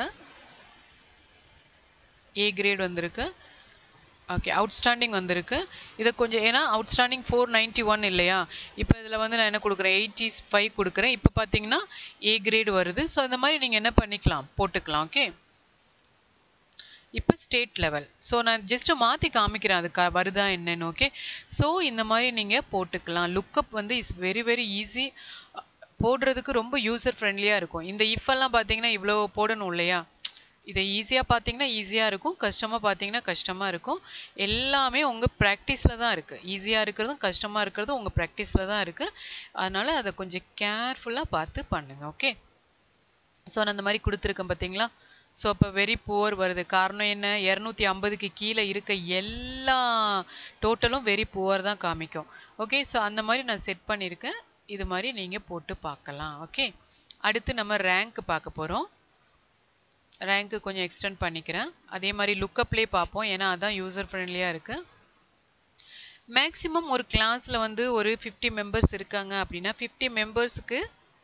ஏ கிரேட் வந்திருக்கு ஓகே அவுட்ஸ்டாண்டிங் வந்திருக்கு இதை கொஞ்சம் ஏன்னா அவுட்ஸ்டாண்டிங் ஃபோர் நைன்ட்டி ஒன் இல்லையா இப்போ இதில் வந்து நான் என்ன கொடுக்குறேன் எயிட்டி ஃபைவ் கொடுக்குறேன் இப்போ பார்த்தீங்கன்னா ஏ கிரேட் வருது ஸோ இந்த மாதிரி நீங்கள் என்ன பண்ணிக்கலாம் போட்டுக்கலாம் ஓகே இப்போ ஸ்டேட் லெவல் ஸோ நான் ஜஸ்ட்டு மாற்றி காமிக்கிறேன் அது க வருதா என்னன்னு ஓகே ஸோ இந்த மாதிரி நீங்கள் போட்டுக்கலாம் லுக்கப் வந்து இஸ் வெரி வெரி ஈஸி போடுறதுக்கு ரொம்ப யூசர் ஃப்ரெண்ட்லியாக இருக்கும் இந்த if எல்லாம் பார்த்தீங்கன்னா இவ்வளோ போடணும் இல்லையா இதை ஈஸியாக பார்த்தீங்கன்னா ஈஸியாக இருக்கும் கஷ்டமாக பார்த்தீங்கன்னா கஷ்டமாக இருக்கும் எல்லாமே உங்கள் ப்ராக்டிஸில் தான் இருக்குது ஈஸியாக இருக்கிறதும் கஷ்டமாக இருக்கிறதும் உங்கள் ப்ராக்டிஸில் தான் இருக்குது அதனால் அதை கொஞ்சம் கேர்ஃபுல்லாக பார்த்து பண்ணுங்கள் ஓகே ஸோ நான் அந்த மாதிரி கொடுத்துருக்கேன் பார்த்தீங்களா ஸோ அப்போ வெரி புவர் வருது காரணம் என்ன இரநூத்தி ஐம்பதுக்கு கீழே இருக்க எல்லா டோட்டலும் வெரி புவர் தான் காமிக்கும் ஓகே ஸோ அந்த மாதிரி நான் செட் பண்ணியிருக்கேன் இது மாதிரி நீங்கள் போட்டு பார்க்கலாம் ஓகே அடுத்து நம்ம ரேங்க் பார்க்க போகிறோம் ரேங்க்கு கொஞ்சம் எக்ஸ்டெண்ட் பண்ணிக்கிறேன் அதே மாதிரி லுக்கப்லேயே பார்ப்போம் ஏன்னா அதான் யூசர் ஃப்ரெண்ட்லியாக இருக்குது மேக்ஸிமம் ஒரு கிளாஸில் வந்து ஒரு ஃபிஃப்டி மெம்பர்ஸ் இருக்காங்க அப்படின்னா ஃபிஃப்டி மெம்பர்ஸுக்கு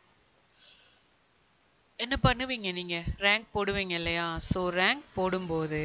என்ன பண்ணுவீங்க நீங்கள் ரேங்க் போடுவீங்க இல்லையா ஸோ ரேங்க் போடும்போது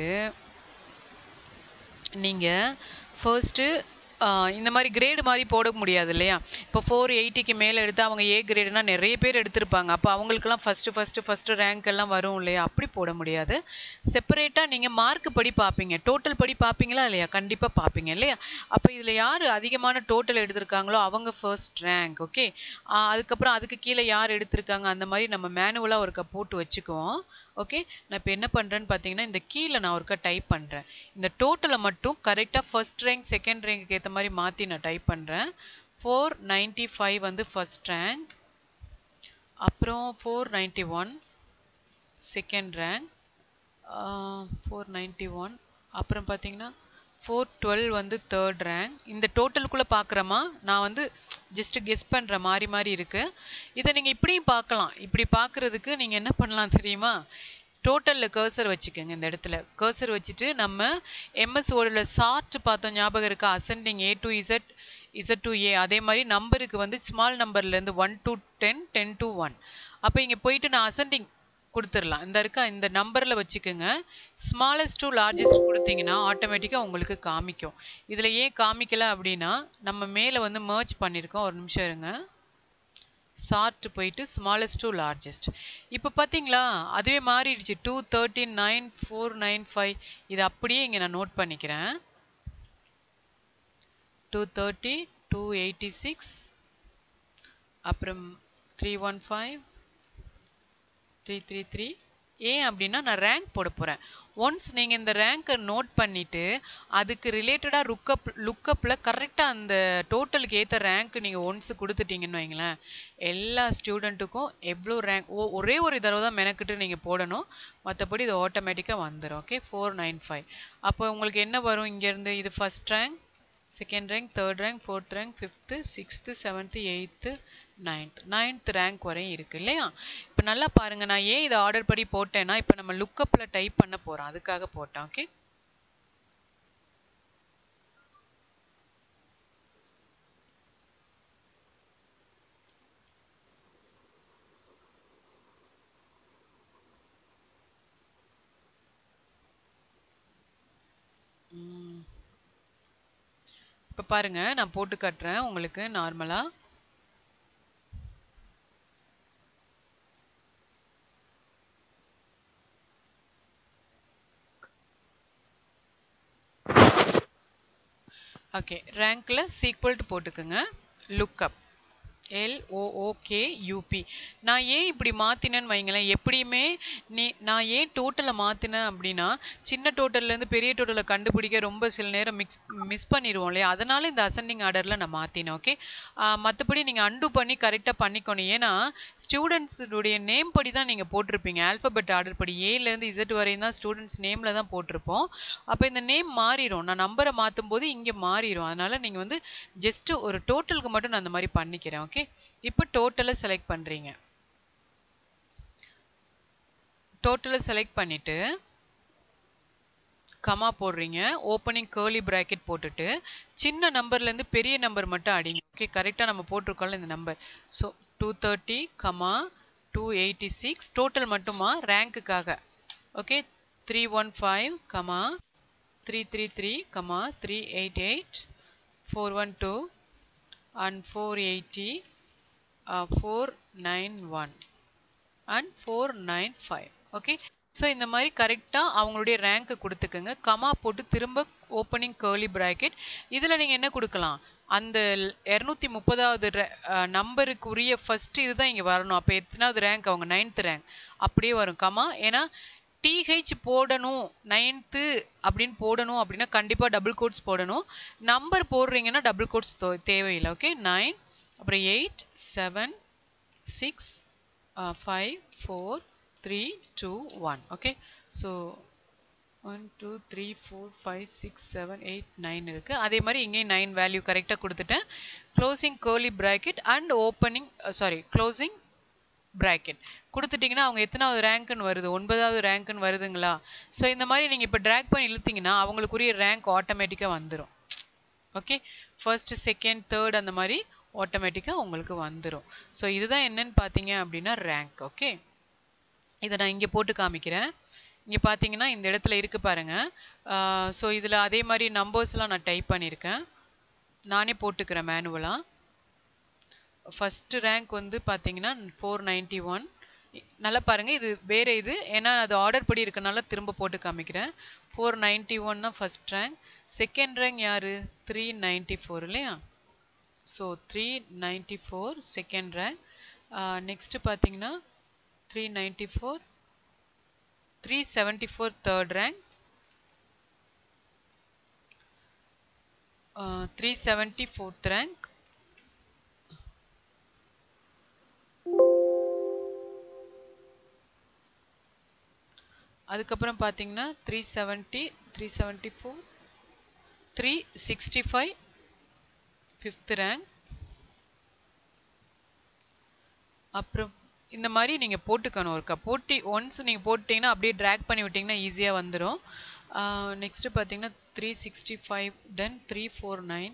நீங்கள் ஃபர்ஸ்ட்டு இந்த மாதிரி கிரேடு மாதிரி போட முடியாது இல்லையா இப்போ ஃபோர் எயிட்டிக்கு மேலே எடுத்து அவங்க ஏ கிரேடுனா நிறைய பேர் எடுத்திருப்பாங்க அப்போ அவங்களுக்குலாம் ஃபஸ்ட்டு ஃபஸ்ட்டு ஃபஸ்ட்டு ரேங்க் எல்லாம் வரும் இல்லையா அப்படி போட முடியாது செப்பரேட்டாக நீங்கள் மார்க் படி பார்ப்பீங்க டோட்டல் படி பார்ப்பீங்களா இல்லையா கண்டிப்பாக பார்ப்பீங்க இல்லையா அப்போ இதில் யார் அதிகமான டோட்டல் எடுத்திருக்காங்களோ அவங்க ஃபர்ஸ்ட் ரேங்க் ஓகே அதுக்கப்புறம் அதுக்கு கீழே யார் எடுத்திருக்காங்க அந்த மாதிரி நம்ம மேனுவலாக ஒருக்கா போட்டு வச்சுக்குவோம் ஓகே நான் இப்போ என்ன பண்ணுறேன்னு பார்த்தீங்கன்னா இந்த கீழே நான் ஒருக்கா டைப் பண்ணுறேன் இந்த டோட்டலை மட்டும் கரெக்டாக ஃபர்ஸ்ட் ரேங்க் செகண்ட் ரேங்க்கு ஏற்ற மாதிரி மாற்றி நான் டைப் பண்ணுறேன் ஃபோர் நைன்ட்டி ஃபைவ் வந்து ஃபர்ஸ்ட் ரேங்க் அப்புறம் four ninety one second rank four ninety one அப்புறம் பார்த்தீங்கன்னா ஃபோர் டுவெல் வந்து தேர்ட் ரேங்க் இந்த டோட்டலுக்குள்ளே பார்க்குறமா நான் வந்து ஜஸ்ட் கெஸ் பண்ணுற மாதிரி மாதிரி இருக்குது இதை நீங்கள் இப்படியும் பார்க்கலாம் இப்படி பார்க்குறதுக்கு நீங்கள் என்ன பண்ணலாம் தெரியுமா டோட்டலில் கர்சர் வச்சுக்கோங்க இந்த இடத்துல கர்சர் வச்சுட்டு நம்ம எம்எஸ் வேர்டில் சார்ட் பார்த்தோம் ஞாபகம் இருக்கா ascending A to Z Z to A அதே மாதிரி நம்பருக்கு வந்து ஸ்மால் நம்பர்லேருந்து one to ten ten to one அப்போ இங்கே போயிட்டு நான் அசெண்டிங் கொடுத்துடலாம் இந்த இருக்கா இந்த நம்பரில் வச்சுக்கோங்க ஸ்மாலஸ்ட் டு லார்ஜஸ்ட் கொடுத்தீங்கன்னா ஆட்டோமேட்டிக்காக உங்களுக்கு காமிக்கும் இதில் ஏன் காமிக்கல அப்படின்னா நம்ம மேலே வந்து மர்ச் பண்ணியிருக்கோம் ஒரு நிமிஷம் இருங்க சார்ட் போயிட்டு ஸ்மாலஸ்ட் டு லார்ஜஸ்ட் இப்போ பார்த்தீங்களா அதுவே மாறிடுச்சு two thirteen nine four nine five இது அப்படியே இங்கே நான் நோட் பண்ணிக்கிறேன் two thirty two eighty six அப்புறம் three one five three three three ஏன் அப்படின்னா நான் ரேங்க் போட போகிறேன் ஒன்ஸ் நீங்கள் இந்த ரேங்க்கை நோட் பண்ணிவிட்டு அதுக்கு ரிலேட்டடாக லுக்கப் லுக்கப்பில் கரெக்டாக அந்த டோட்டலுக்கு ஏற்ற ரேங்க் நீங்கள் ஒன்ஸ் கொடுத்துட்டீங்கன்னு வைங்களேன் எல்லா ஸ்டூடெண்ட்டுக்கும் எவ்வளோ ரேங்க் ஓ ஒரே ஒரு தடவை தான் மெனக்கிட்டு நீங்கள் போடணும் மற்றபடி இது ஆட்டோமேட்டிக்காக வந்துடும் ஓகே ஃபோர் நைன் ஃபைவ் அப்போ உங்களுக்கு என்ன வரும் இங்கேருந்து இது first rank second rank third rank fourth rank fifth sixth seventh eighth ninth ninth rank வரையும் இருக்குது இல்லையா இப்போ நல்லா பாருங்கள் நான் ஏன் இதை ஆர்டர் படி போட்டேன்னா இப்போ நம்ம லுக்கப்பில் டைப் பண்ண போகிறோம் அதுக்காக போட்டேன் ஓகே இப்போ பாருங்க நான் போட்டு காட்டுறேன் உங்களுக்கு நார்மலாக ஓகே ரேங்க்ல சீக்வல் போட்டுக்குங்க லுக்கப் எல்ஓஓகே யூபி நான் ஏன் இப்படி மாற்றினேன்னு வைங்களேன் எப்படியுமே நீ நான் ஏன் டோட்டலை மாற்றினேன் அப்படின்னா சின்ன டோட்டல்லேருந்து பெரிய டோட்டலை கண்டுபிடிக்க ரொம்ப சில நேரம் மிக்ஸ் மிஸ் பண்ணிடுவோம் இல்லையா அதனால இந்த அசெண்டிங் ஆர்டரில் நான் மாற்றினேன் ஓகே மற்றபடி நீங்கள் அண்டு பண்ணி கரெக்டாக பண்ணிக்கணும் ஏன்னா ஸ்டூடெண்ட்ஸுடைய நேம் படி தான் நீங்கள் போட்டிருப்பீங்க ஆல்ஃபபெட் ஆர்டர் படி ஏலேருந்து இசட் வரையும் தான் ஸ்டூடெண்ட்ஸ் நேமில் தான் போட்டிருப்போம் அப்போ இந்த நேம் மாறிடும் நான் நம்பரை மாற்றும் போது இங்கே மாறிடும் அதனால் நீங்கள் வந்து ஜஸ்ட்டு ஒரு டோட்டலுக்கு மட்டும் நான் அந்த மாதிரி பண்ணிக்கிறேன் ஓகே இப்போ டோட்டலை செலக்ட் பண்ணுறீங்க டோட்டலை செலக்ட் பண்ணிவிட்டு கமா போடுறீங்க ஓப்பனிங் கேர்லி ப்ராக்கெட் போட்டுட்டு சின்ன நம்பர்லேருந்து பெரிய நம்பர் மட்டும் அடிங்க ஓகே கரெக்டாக நம்ம போட்டிருக்கோம்ல இந்த number so two thirty comma two eighty six total மட்டுமா ரேங்க்குக்காக okay three one five comma three three three comma three eight eight four one two and four eighty four nine one and four nine five okay so இந்த மாதிரி கரெக்டாக அவங்களுடைய rank கொடுத்துக்கோங்க comma போட்டு திரும்ப opening curly bracket இதில் நீங்கள் என்ன கொடுக்கலாம் அந்த இரநூத்தி முப்பதாவது நம்பருக்குரிய ஃபஸ்ட்டு இதுதான் இங்கே வரணும் அப்போ எத்தனாவது ரேங்க் அவங்க நைன்த் ரேங்க் அப்படியே வரும் கமா ஏன்னா டிஹெச் போடணும் நைன்த்து அப்படின்னு போடணும் அப்படின்னா கண்டிப்பாக டபுள் கோட்ஸ் போடணும் நம்பர் போடுறீங்கன்னா டபுள் கோட்ஸ் தேவையில்லை ஓகே நைன் அப்புறம் eight seven six five four three two one okay so one two three four five six seven eight nine இருக்குது அதே மாதிரி இங்கேயும் நைன் வேல்யூ கரெக்டாக கொடுத்துட்டேன் closing curly bracket and opening sorry closing bracket கொடுத்துட்டிங்கன்னா அவங்க எத்தனாவது ரேங்க்குன்னு வருது ஒன்பதாவது ரேங்க்குன்னு வருதுங்களா ஸோ இந்த மாதிரி நீங்கள் இப்போ ட்ராக் பண்ணி இழுத்தீங்கன்னா அவங்களுக்குரிய ரேங்க் ஆட்டோமேட்டிக்காக வந்துடும் ஓகே ஃபர்ஸ்ட் செகண்ட் தேர்ட் அந்த மாதிரி ஆட்டோமேட்டிக்காக உங்களுக்கு வந்துடும் ஸோ இதுதான் என்னன்னு பார்த்தீங்க அப்படின்னா ரேங்க் ஓகே இதை நான் இங்கே போட்டு காமிக்கிறேன் இங்கே பார்த்தீங்கன்னா இந்த இடத்துல இருக்கு பாருங்க ஸோ இதில் அதே மாதிரி நம்பர்ஸ்லாம் நான் டைப் பண்ணியிருக்கேன் நானே போட்டுக்கிறேன் மேனுவலாக ஃபஸ்ட்டு ரேங்க் வந்து பார்த்தீங்கன்னா ஃபோர் நைன்ட்டி ஒன் நல்லா பாருங்கள் இது வேறு இது ஏன்னா அது ஆர்டர் படி இருக்கனால திரும்ப போட்டு காமிக்கிறேன் ஃபோர் நைன்ட்டி ஒன் தான் ஃபஸ்ட் ரேங்க் செகண்ட் ரேங்க் யார் த்ரீ நைன்ட்டி ஃபோர் இல்லையா so three ninety four second rank next பார்த்தீங்கன்னா three ninety four three seventy four third rank three seventy fourth rank அதுக்கப்புறம் பார்த்தீங்கன்னா three seventy three seventy four three sixty five fifth rank அப்புறம் இந்த மாதிரி நீங்கள் போட்டுக்கணும் ஒருக்கா போட்டி ஒன்ஸ் நீங்கள் போட்டிங்கன்னா அப்படியே ட்ராக் பண்ணி விட்டிங்கன்னா ஈஸியாக வந்துடும் நெக்ஸ்ட்டு பார்த்தீங்கன்னா three sixty five then three four nine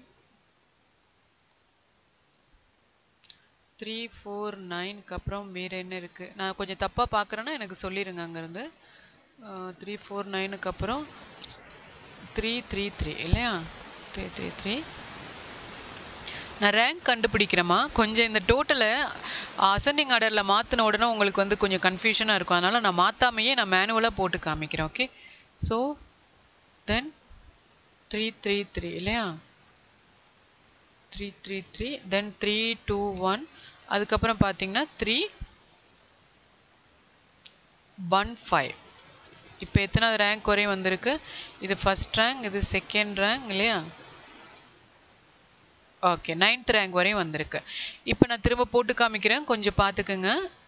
three four நைனுக்கு அப்புறம் வேறு என்ன இருக்குது நான் கொஞ்சம் தப்பாக பார்க்குறேன்னா எனக்கு சொல்லிடுங்க அங்கேருந்து த்ரீ ஃபோர் நைனுக்கு அப்புறம் த்ரீ த்ரீ த்ரீ இல்லையா த்ரீ த்ரீ த்ரீ நான் ரேங்க் கண்டுபிடிக்கிறேமா கொஞ்சம் இந்த டோட்டலை அசெண்டிங் ஆர்டரில் மாற்றின உடனே உங்களுக்கு வந்து கொஞ்சம் கன்ஃபியூஷனாக இருக்கும் அதனால் நான் மாற்றாமையே நான் மேனுவலாக போட்டு காமிக்கிறேன் okay so then three three three இல்லையா three three three then three two one அதுக்கப்புறம் பார்த்தீங்கன்னா த்ரீ ஒன் ஃபைவ் இப்போ எத்தனாவது ரேங்க் வரையும் வந்திருக்கு இது ஃபஸ்ட் ரேங்க் இது செகண்ட் ரேங்க் இல்லையா ஓகே நைன்த் ரேங்க் வரையும் வந்திருக்கு இப்போ நான் திரும்ப போட்டு காமிக்கிறேன் கொஞ்சம் பார்த்துக்குங்க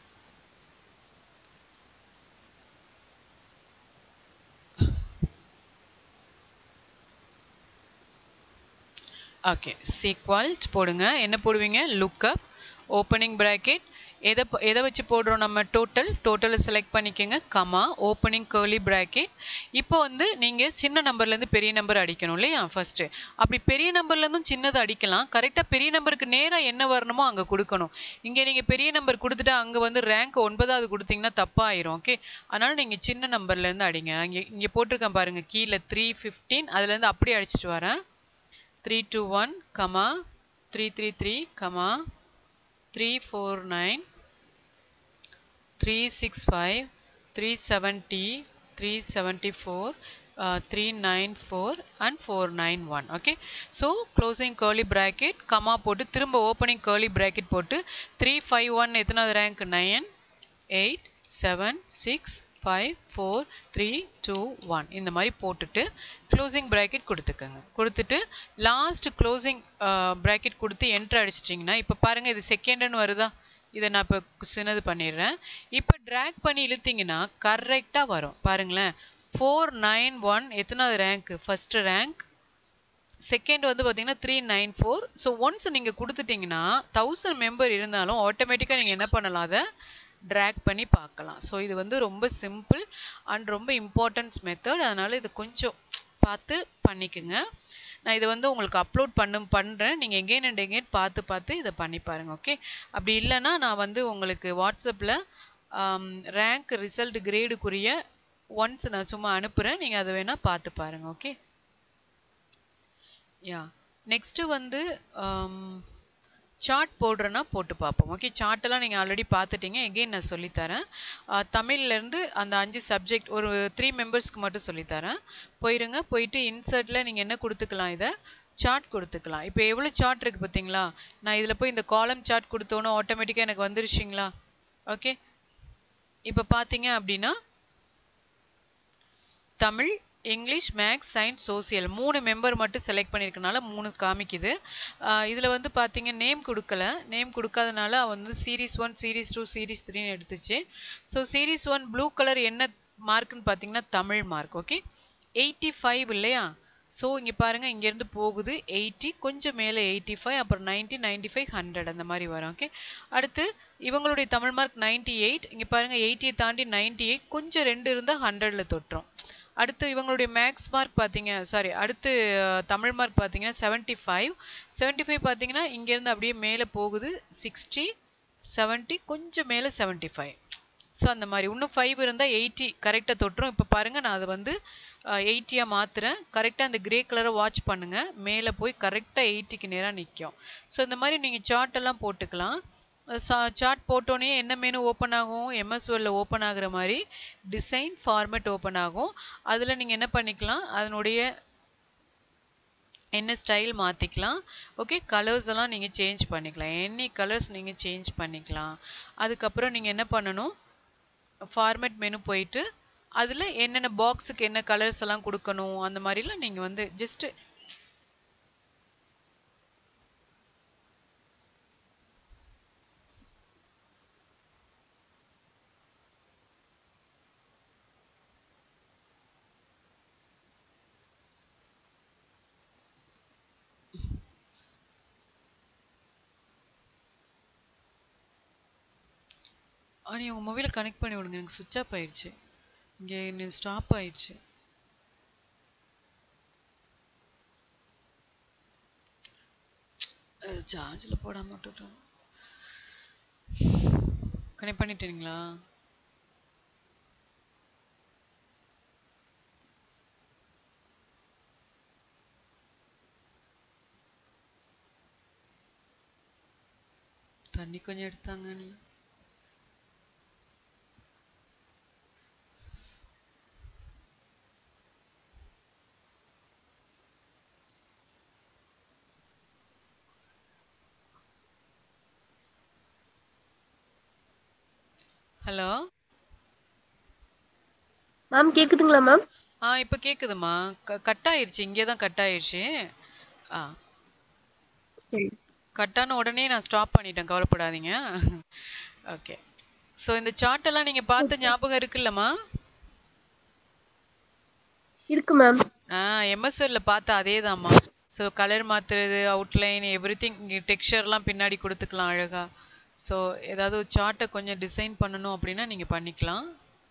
ஓகே சீக்வல்ஸ் போடுங்க என்ன போடுவீங்க லுக்கப் ஓப்பனிங் ப்ராக்கெட் எதை எதை வச்சு போடுறோம் நம்ம டோட்டல் டோட்டலை செலக்ட் பண்ணிக்கோங்க கமா ஓப்பனிங் கேர்லி ப்ராக்கெட் இப்போ வந்து நீங்கள் சின்ன நம்பர்லேருந்து பெரிய நம்பர் அடிக்கணும் இல்லையா ஃபஸ்ட்டு அப்படி பெரிய நம்பர்லேருந்தும் சின்னது அடிக்கலாம் கரெக்டாக பெரிய நம்பருக்கு நேராக என்ன வரணுமோ அங்கே கொடுக்கணும் இங்கே நீங்கள் பெரிய நம்பர் கொடுத்துட்டு அங்கே வந்து ரேங்க் ஒன்பதாவது கொடுத்தீங்கன்னா தப்பாயிரும் ஓகே அதனால் நீங்கள் சின்ன நம்பர்லேருந்து அடிங்க நான் இங்கே இங்கே போட்டிருக்கேன் பாருங்கள் கீழே த்ரீ ஃபிஃப்டீன் அதுலேருந்து அப்படியே அடிச்சிட்டு வரேன் three two one comma three three three comma three four nine three six five three seventy three seventy four three nine four and four nine one okay so closing curly bracket comma போட்டு திரும்ப opening curly bracket போட்டு three five one எத்தனாவது rank nine eight seven six five four three two one இந்த மாதிரி போட்டுட்டு closing bracket கொடுத்துக்கோங்க கொடுத்துட்டு last closing bracket கொடுத்து என்ட்ரு அடிச்சிட்டிங்கன்னா இப்போ பாருங்கள் இது செகண்டுன்னு வருதா இதை நான் இப்போ சின்னது பண்ணிடுறேன் இப்போ ட்ராக் பண்ணி இழுத்தீங்கன்னா கரெக்டாக வரும் பாருங்களேன் ஃபோர் நைன் ஒன் எத்தனாவது ரேங்க்கு ஃபஸ்ட்டு ரேங்க் செகண்ட் வந்து பார்த்தீங்கன்னா three nine four so once நீங்கள் கொடுத்துட்டிங்கன்னா தௌசண்ட் மெம்பர் இருந்தாலும் ஆட்டோமேட்டிக்காக நீங்கள் என்ன பண்ணலாம் அதை ட்ராக் பண்ணி பார்க்கலாம் ஸோ இது வந்து ரொம்ப சிம்பிள் அண்ட் ரொம்ப இம்பார்ட்டன்ஸ் மெத்தட் அதனால் இது கொஞ்சம் பார்த்து பண்ணிக்கோங்க நான் இதை வந்து உங்களுக்கு அப்லோட் பண்ண பண்ணுறேன் நீங்கள் எகெயின் அண்ட் எகெயின் பார்த்து பார்த்து இதை பண்ணி பாருங்கள் ஓகே அப்படி இல்லைன்னா நான் வந்து உங்களுக்கு வாட்ஸ்அப்பில் ரேங்க் ரிசல்ட் கிரேடுக்குரிய ஒன்ஸ் நான் சும்மா அனுப்புகிறேன் நீங்கள் அதை வேணால் பார்த்து பாருங்கள் ஓகே யா நெக்ஸ்ட்டு வந்து சார்ட் போடுறேன்னா போட்டு பார்ப்போம் ஓகே சார்ட்டெல்லாம் நீங்கள் ஆல்ரெடி பார்த்துட்டீங்க எகெயின் நான் சொல்லித்தரேன் தமிழ்லேருந்து அந்த அஞ்சு சப்ஜெக்ட் ஒரு த்ரீ மெம்பர்ஸ்க்கு மட்டும் சொல்லித்தரேன் போயிருங்க போயிட்டு இன்சர்ட்டில் நீங்கள் என்ன கொடுத்துக்கலாம் இதை சார்ட் கொடுத்துக்கலாம் இப்போ எவ்வளோ சார்ட் இருக்குது பார்த்தீங்களா நான் இதில் போய் இந்த காலம் சார்ட் கொடுத்தோன்னே ஆட்டோமேட்டிக்காக எனக்கு வந்துருச்சிங்களா ஓகே இப்போ பார்த்தீங்க அப்படின்னா Tamil English maths science social மூணு மெம்பர் மட்டும் செலக்ட் பண்ணியிருக்கனால மூணு காமிக்குது இதில் வந்து பார்த்தீங்க நேம் கொடுக்கல நேம் கொடுக்காதனால வந்து series one series two series த்ரீன்னு எடுத்துச்சு so series one blue colour என்ன மார்க்குன்னு பார்த்தீங்கன்னா Tamil mark okay eighty five இல்லையா ஸோ இங்கே பாருங்கள் இங்கேருந்து போகுது எயிட்டி கொஞ்சம் மேலே எயிட்டி ஃபைவ் அப்புறம் நைன்ட்டி நைன்ட்டி ஃபைவ் ஹண்ட்ரட் அந்த மாதிரி வரும் ஓகே அடுத்து இவங்களுடைய தமிழ் மார்க் நைன்ட்டி எயிட் இங்கே பாருங்கள் எயிட்டியை தாண்டி நைன்ட்டி எயிட் கொஞ்சம் ரெண்டு இருந்தால் ஹண்ட்ரடில் தொட்டுரும் அடுத்து இவங்களுடைய மேக்ஸ் மார்க் பார்த்தீங்க சாரி அடுத்து தமிழ் மார்க் பார்த்தீங்கன்னா செவன்ட்டி ஃபைவ் செவன்ட்டி ஃபைவ் பார்த்தீங்கன்னா இங்கேருந்து அப்படியே மேலே போகுது சிக்ஸ்டி செவன்ட்டி கொஞ்சம் மேலே செவன்ட்டி ஃபைவ் ஸோ அந்த மாதிரி இன்னும் ஃபைவ் இருந்தால் எயிட்டி கரெக்டாக தொட்டுரும் இப்போ பாருங்கள் நான் அதை வந்து எயிட்டியாக மாற்றுறேன் கரெக்டாக அந்த கிரே கலரை வாட்ச் பண்ணுங்கள் மேலே போய் கரெக்டாக எயிட்டிக்கு நேராக நிற்கும் ஸோ இந்த மாதிரி நீங்கள் சார்ட்டெல்லாம் போட்டுக்கலாம் சார்ட் போட்டோன்னே என்ன மெனு ஓப்பன் ஆகும் எம்எஸ்வேர்டில் ஓப்பன் ஆகுற மாதிரி டிசைன் ஃபார்மேட் ஓப்பன் ஆகும் அதில் நீங்கள் என்ன பண்ணிக்கலாம் அதனுடைய என்ன ஸ்டைல் மாற்றிக்கலாம் ஓகே கலர்ஸ் எல்லாம் நீங்கள் சேஞ்ச் பண்ணிக்கலாம் எனி கலர்ஸ் நீங்கள் சேஞ்ச் பண்ணிக்கலாம் அதுக்கப்புறம் நீங்கள் என்ன பண்ணணும் ஃபார்மேட் மெனு போயிட்டு அதில் என்னென்ன பாக்ஸுக்கு என்ன கலர்ஸ் எல்லாம் கொடுக்கணும் அந்த மாதிரிலாம் நீங்கள் வந்து ஜஸ்ட்டு நீ உங்கள் மொபைலை கனெக்ட் பண்ணி விடுங்க எனக்கு சுவிட்ச் ஆஃப் ஆயிடுச்சு இங்கே ஸ்டாப் ஆயிடுச்சு சார்ஜில் போடாம விட்டுட்டோம் கனெக்ட் பண்ணிட்டீங்களா தண்ணி கொஞ்சம் எடுத்தாங்க நீ ஹலோ மேம் கேக்குதுங்களா மேம் ஆ இப்போ கேட்குதுமா க கட் ஆயிடுச்சு இங்கே தான் கட் ஆயிடுச்சு ஆ சரி கட்டான உடனே நான் ஸ்டாப் பண்ணிட்டேன் கவலைப்படாதீங்க ஓகே ஸோ இந்த சார்ட் எல்லாம் நீங்கள் பார்த்த ஞாபகம் இருக்குல்லம்மா இருக்கு மேம் ஆ எம்எஸ்எல்ல பார்த்த அதே தான்மா ஸோ கலர் மாற்றுறது அவுட்லைன் எவ்ரி திங் இங்கே டெக்ஸ்சர்லாம் பின்னாடி கொடுத்துக்கலாம் அழகா ஸோ ஏதாவது ஒரு சார்ட்டை கொஞ்சம் டிசைன் பண்ணணும் அப்படின்னா நீங்கள் பண்ணிக்கலாம்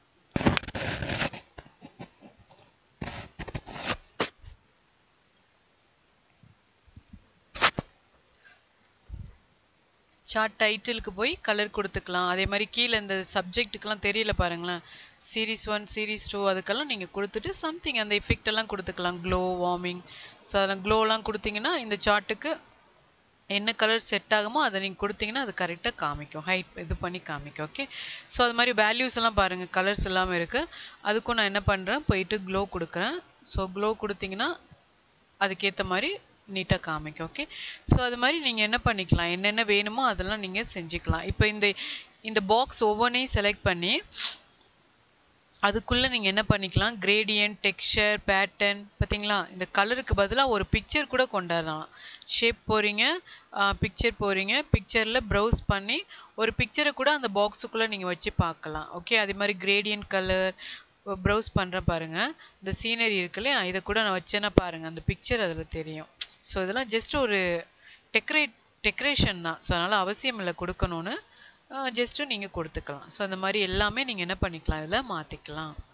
சார்ட் டைட்டிலுக்கு போய் கலர் கொடுத்துக்கலாம் அதே மாதிரி கீழே இந்த சப்ஜெக்ட்டுக்கெல்லாம் தெரியல பாருங்களேன் சீரீஸ் ஒன் சீரீஸ் டூ அதுக்கெல்லாம் நீங்கள் கொடுத்துட்டு சம்திங் அந்த எஃபெக்ட் எல்லாம் கொடுத்துக்கலாம் க்ளோ வார்மிங் ஸோ அதெல்லாம் க்ளோலாம் கொடுத்தீங்கன்னா இந்த சார்ட்டுக்கு என்ன கலர் செட் ஆகுமோ அதை நீங்கள் கொடுத்தீங்கன்னா அது கரெக்டாக காமிக்கும் ஹைட் இது பண்ணி காமிக்கும் ஓகே ஸோ அது மாதிரி வேல்யூஸ் எல்லாம் பாருங்கள் கலர்ஸ் எல்லாமே இருக்குது அதுக்கும் நான் என்ன பண்ணுறேன் போயிட்டு க்ளோ கொடுக்குறேன் ஸோ க்ளோ கொடுத்தீங்கன்னா அதுக்கேற்ற மாதிரி நீட்டாக காமிக்கும் ஓகே ஸோ அது மாதிரி நீங்கள் என்ன பண்ணிக்கலாம் என்னென்ன வேணுமோ அதெல்லாம் நீங்கள் செஞ்சுக்கலாம் இப்போ இந்த இந்த பாக்ஸ் ஒவ்வொன்றையும் செலக்ட் பண்ணி அதுக்குள்ளே நீங்கள் என்ன பண்ணிக்கலாம் கிரேடியன்ட் டெக்ஸ்சர் பேட்டர்ன் பார்த்தீங்களா இந்த கலருக்கு பதிலாக ஒரு பிக்சர் கூட கொண்டாடலாம் ஷேப் போகிறீங்க பிக்சர் போகிறீங்க பிக்சரில் ப்ரௌஸ் பண்ணி ஒரு பிக்சரை கூட அந்த பாக்ஸுக்குள்ளே நீங்கள் வச்சு பார்க்கலாம் ஓகே அதே மாதிரி கிரேடியன்ட் கலர் ப்ரௌஸ் பண்ணுறேன் பாருங்கள் இந்த சீனரி இருக்குல்லையா இதை கூட நான் வச்சேன்னா பாருங்கள் அந்த பிக்சர் அதில் தெரியும் ஸோ இதெல்லாம் ஜஸ்ட் ஒரு டெக்கரேட் டெக்கரேஷன் தான் ஸோ அதனால் அவசியம் இல்லை கொடுக்கணும்னு ஜஸ்ட்டு நீங்கள் கொடுத்துக்கலாம் ஸோ அந்த மாதிரி எல்லாமே நீங்கள் என்ன பண்ணிக்கலாம் இதில் மாற்றிக்கலாம்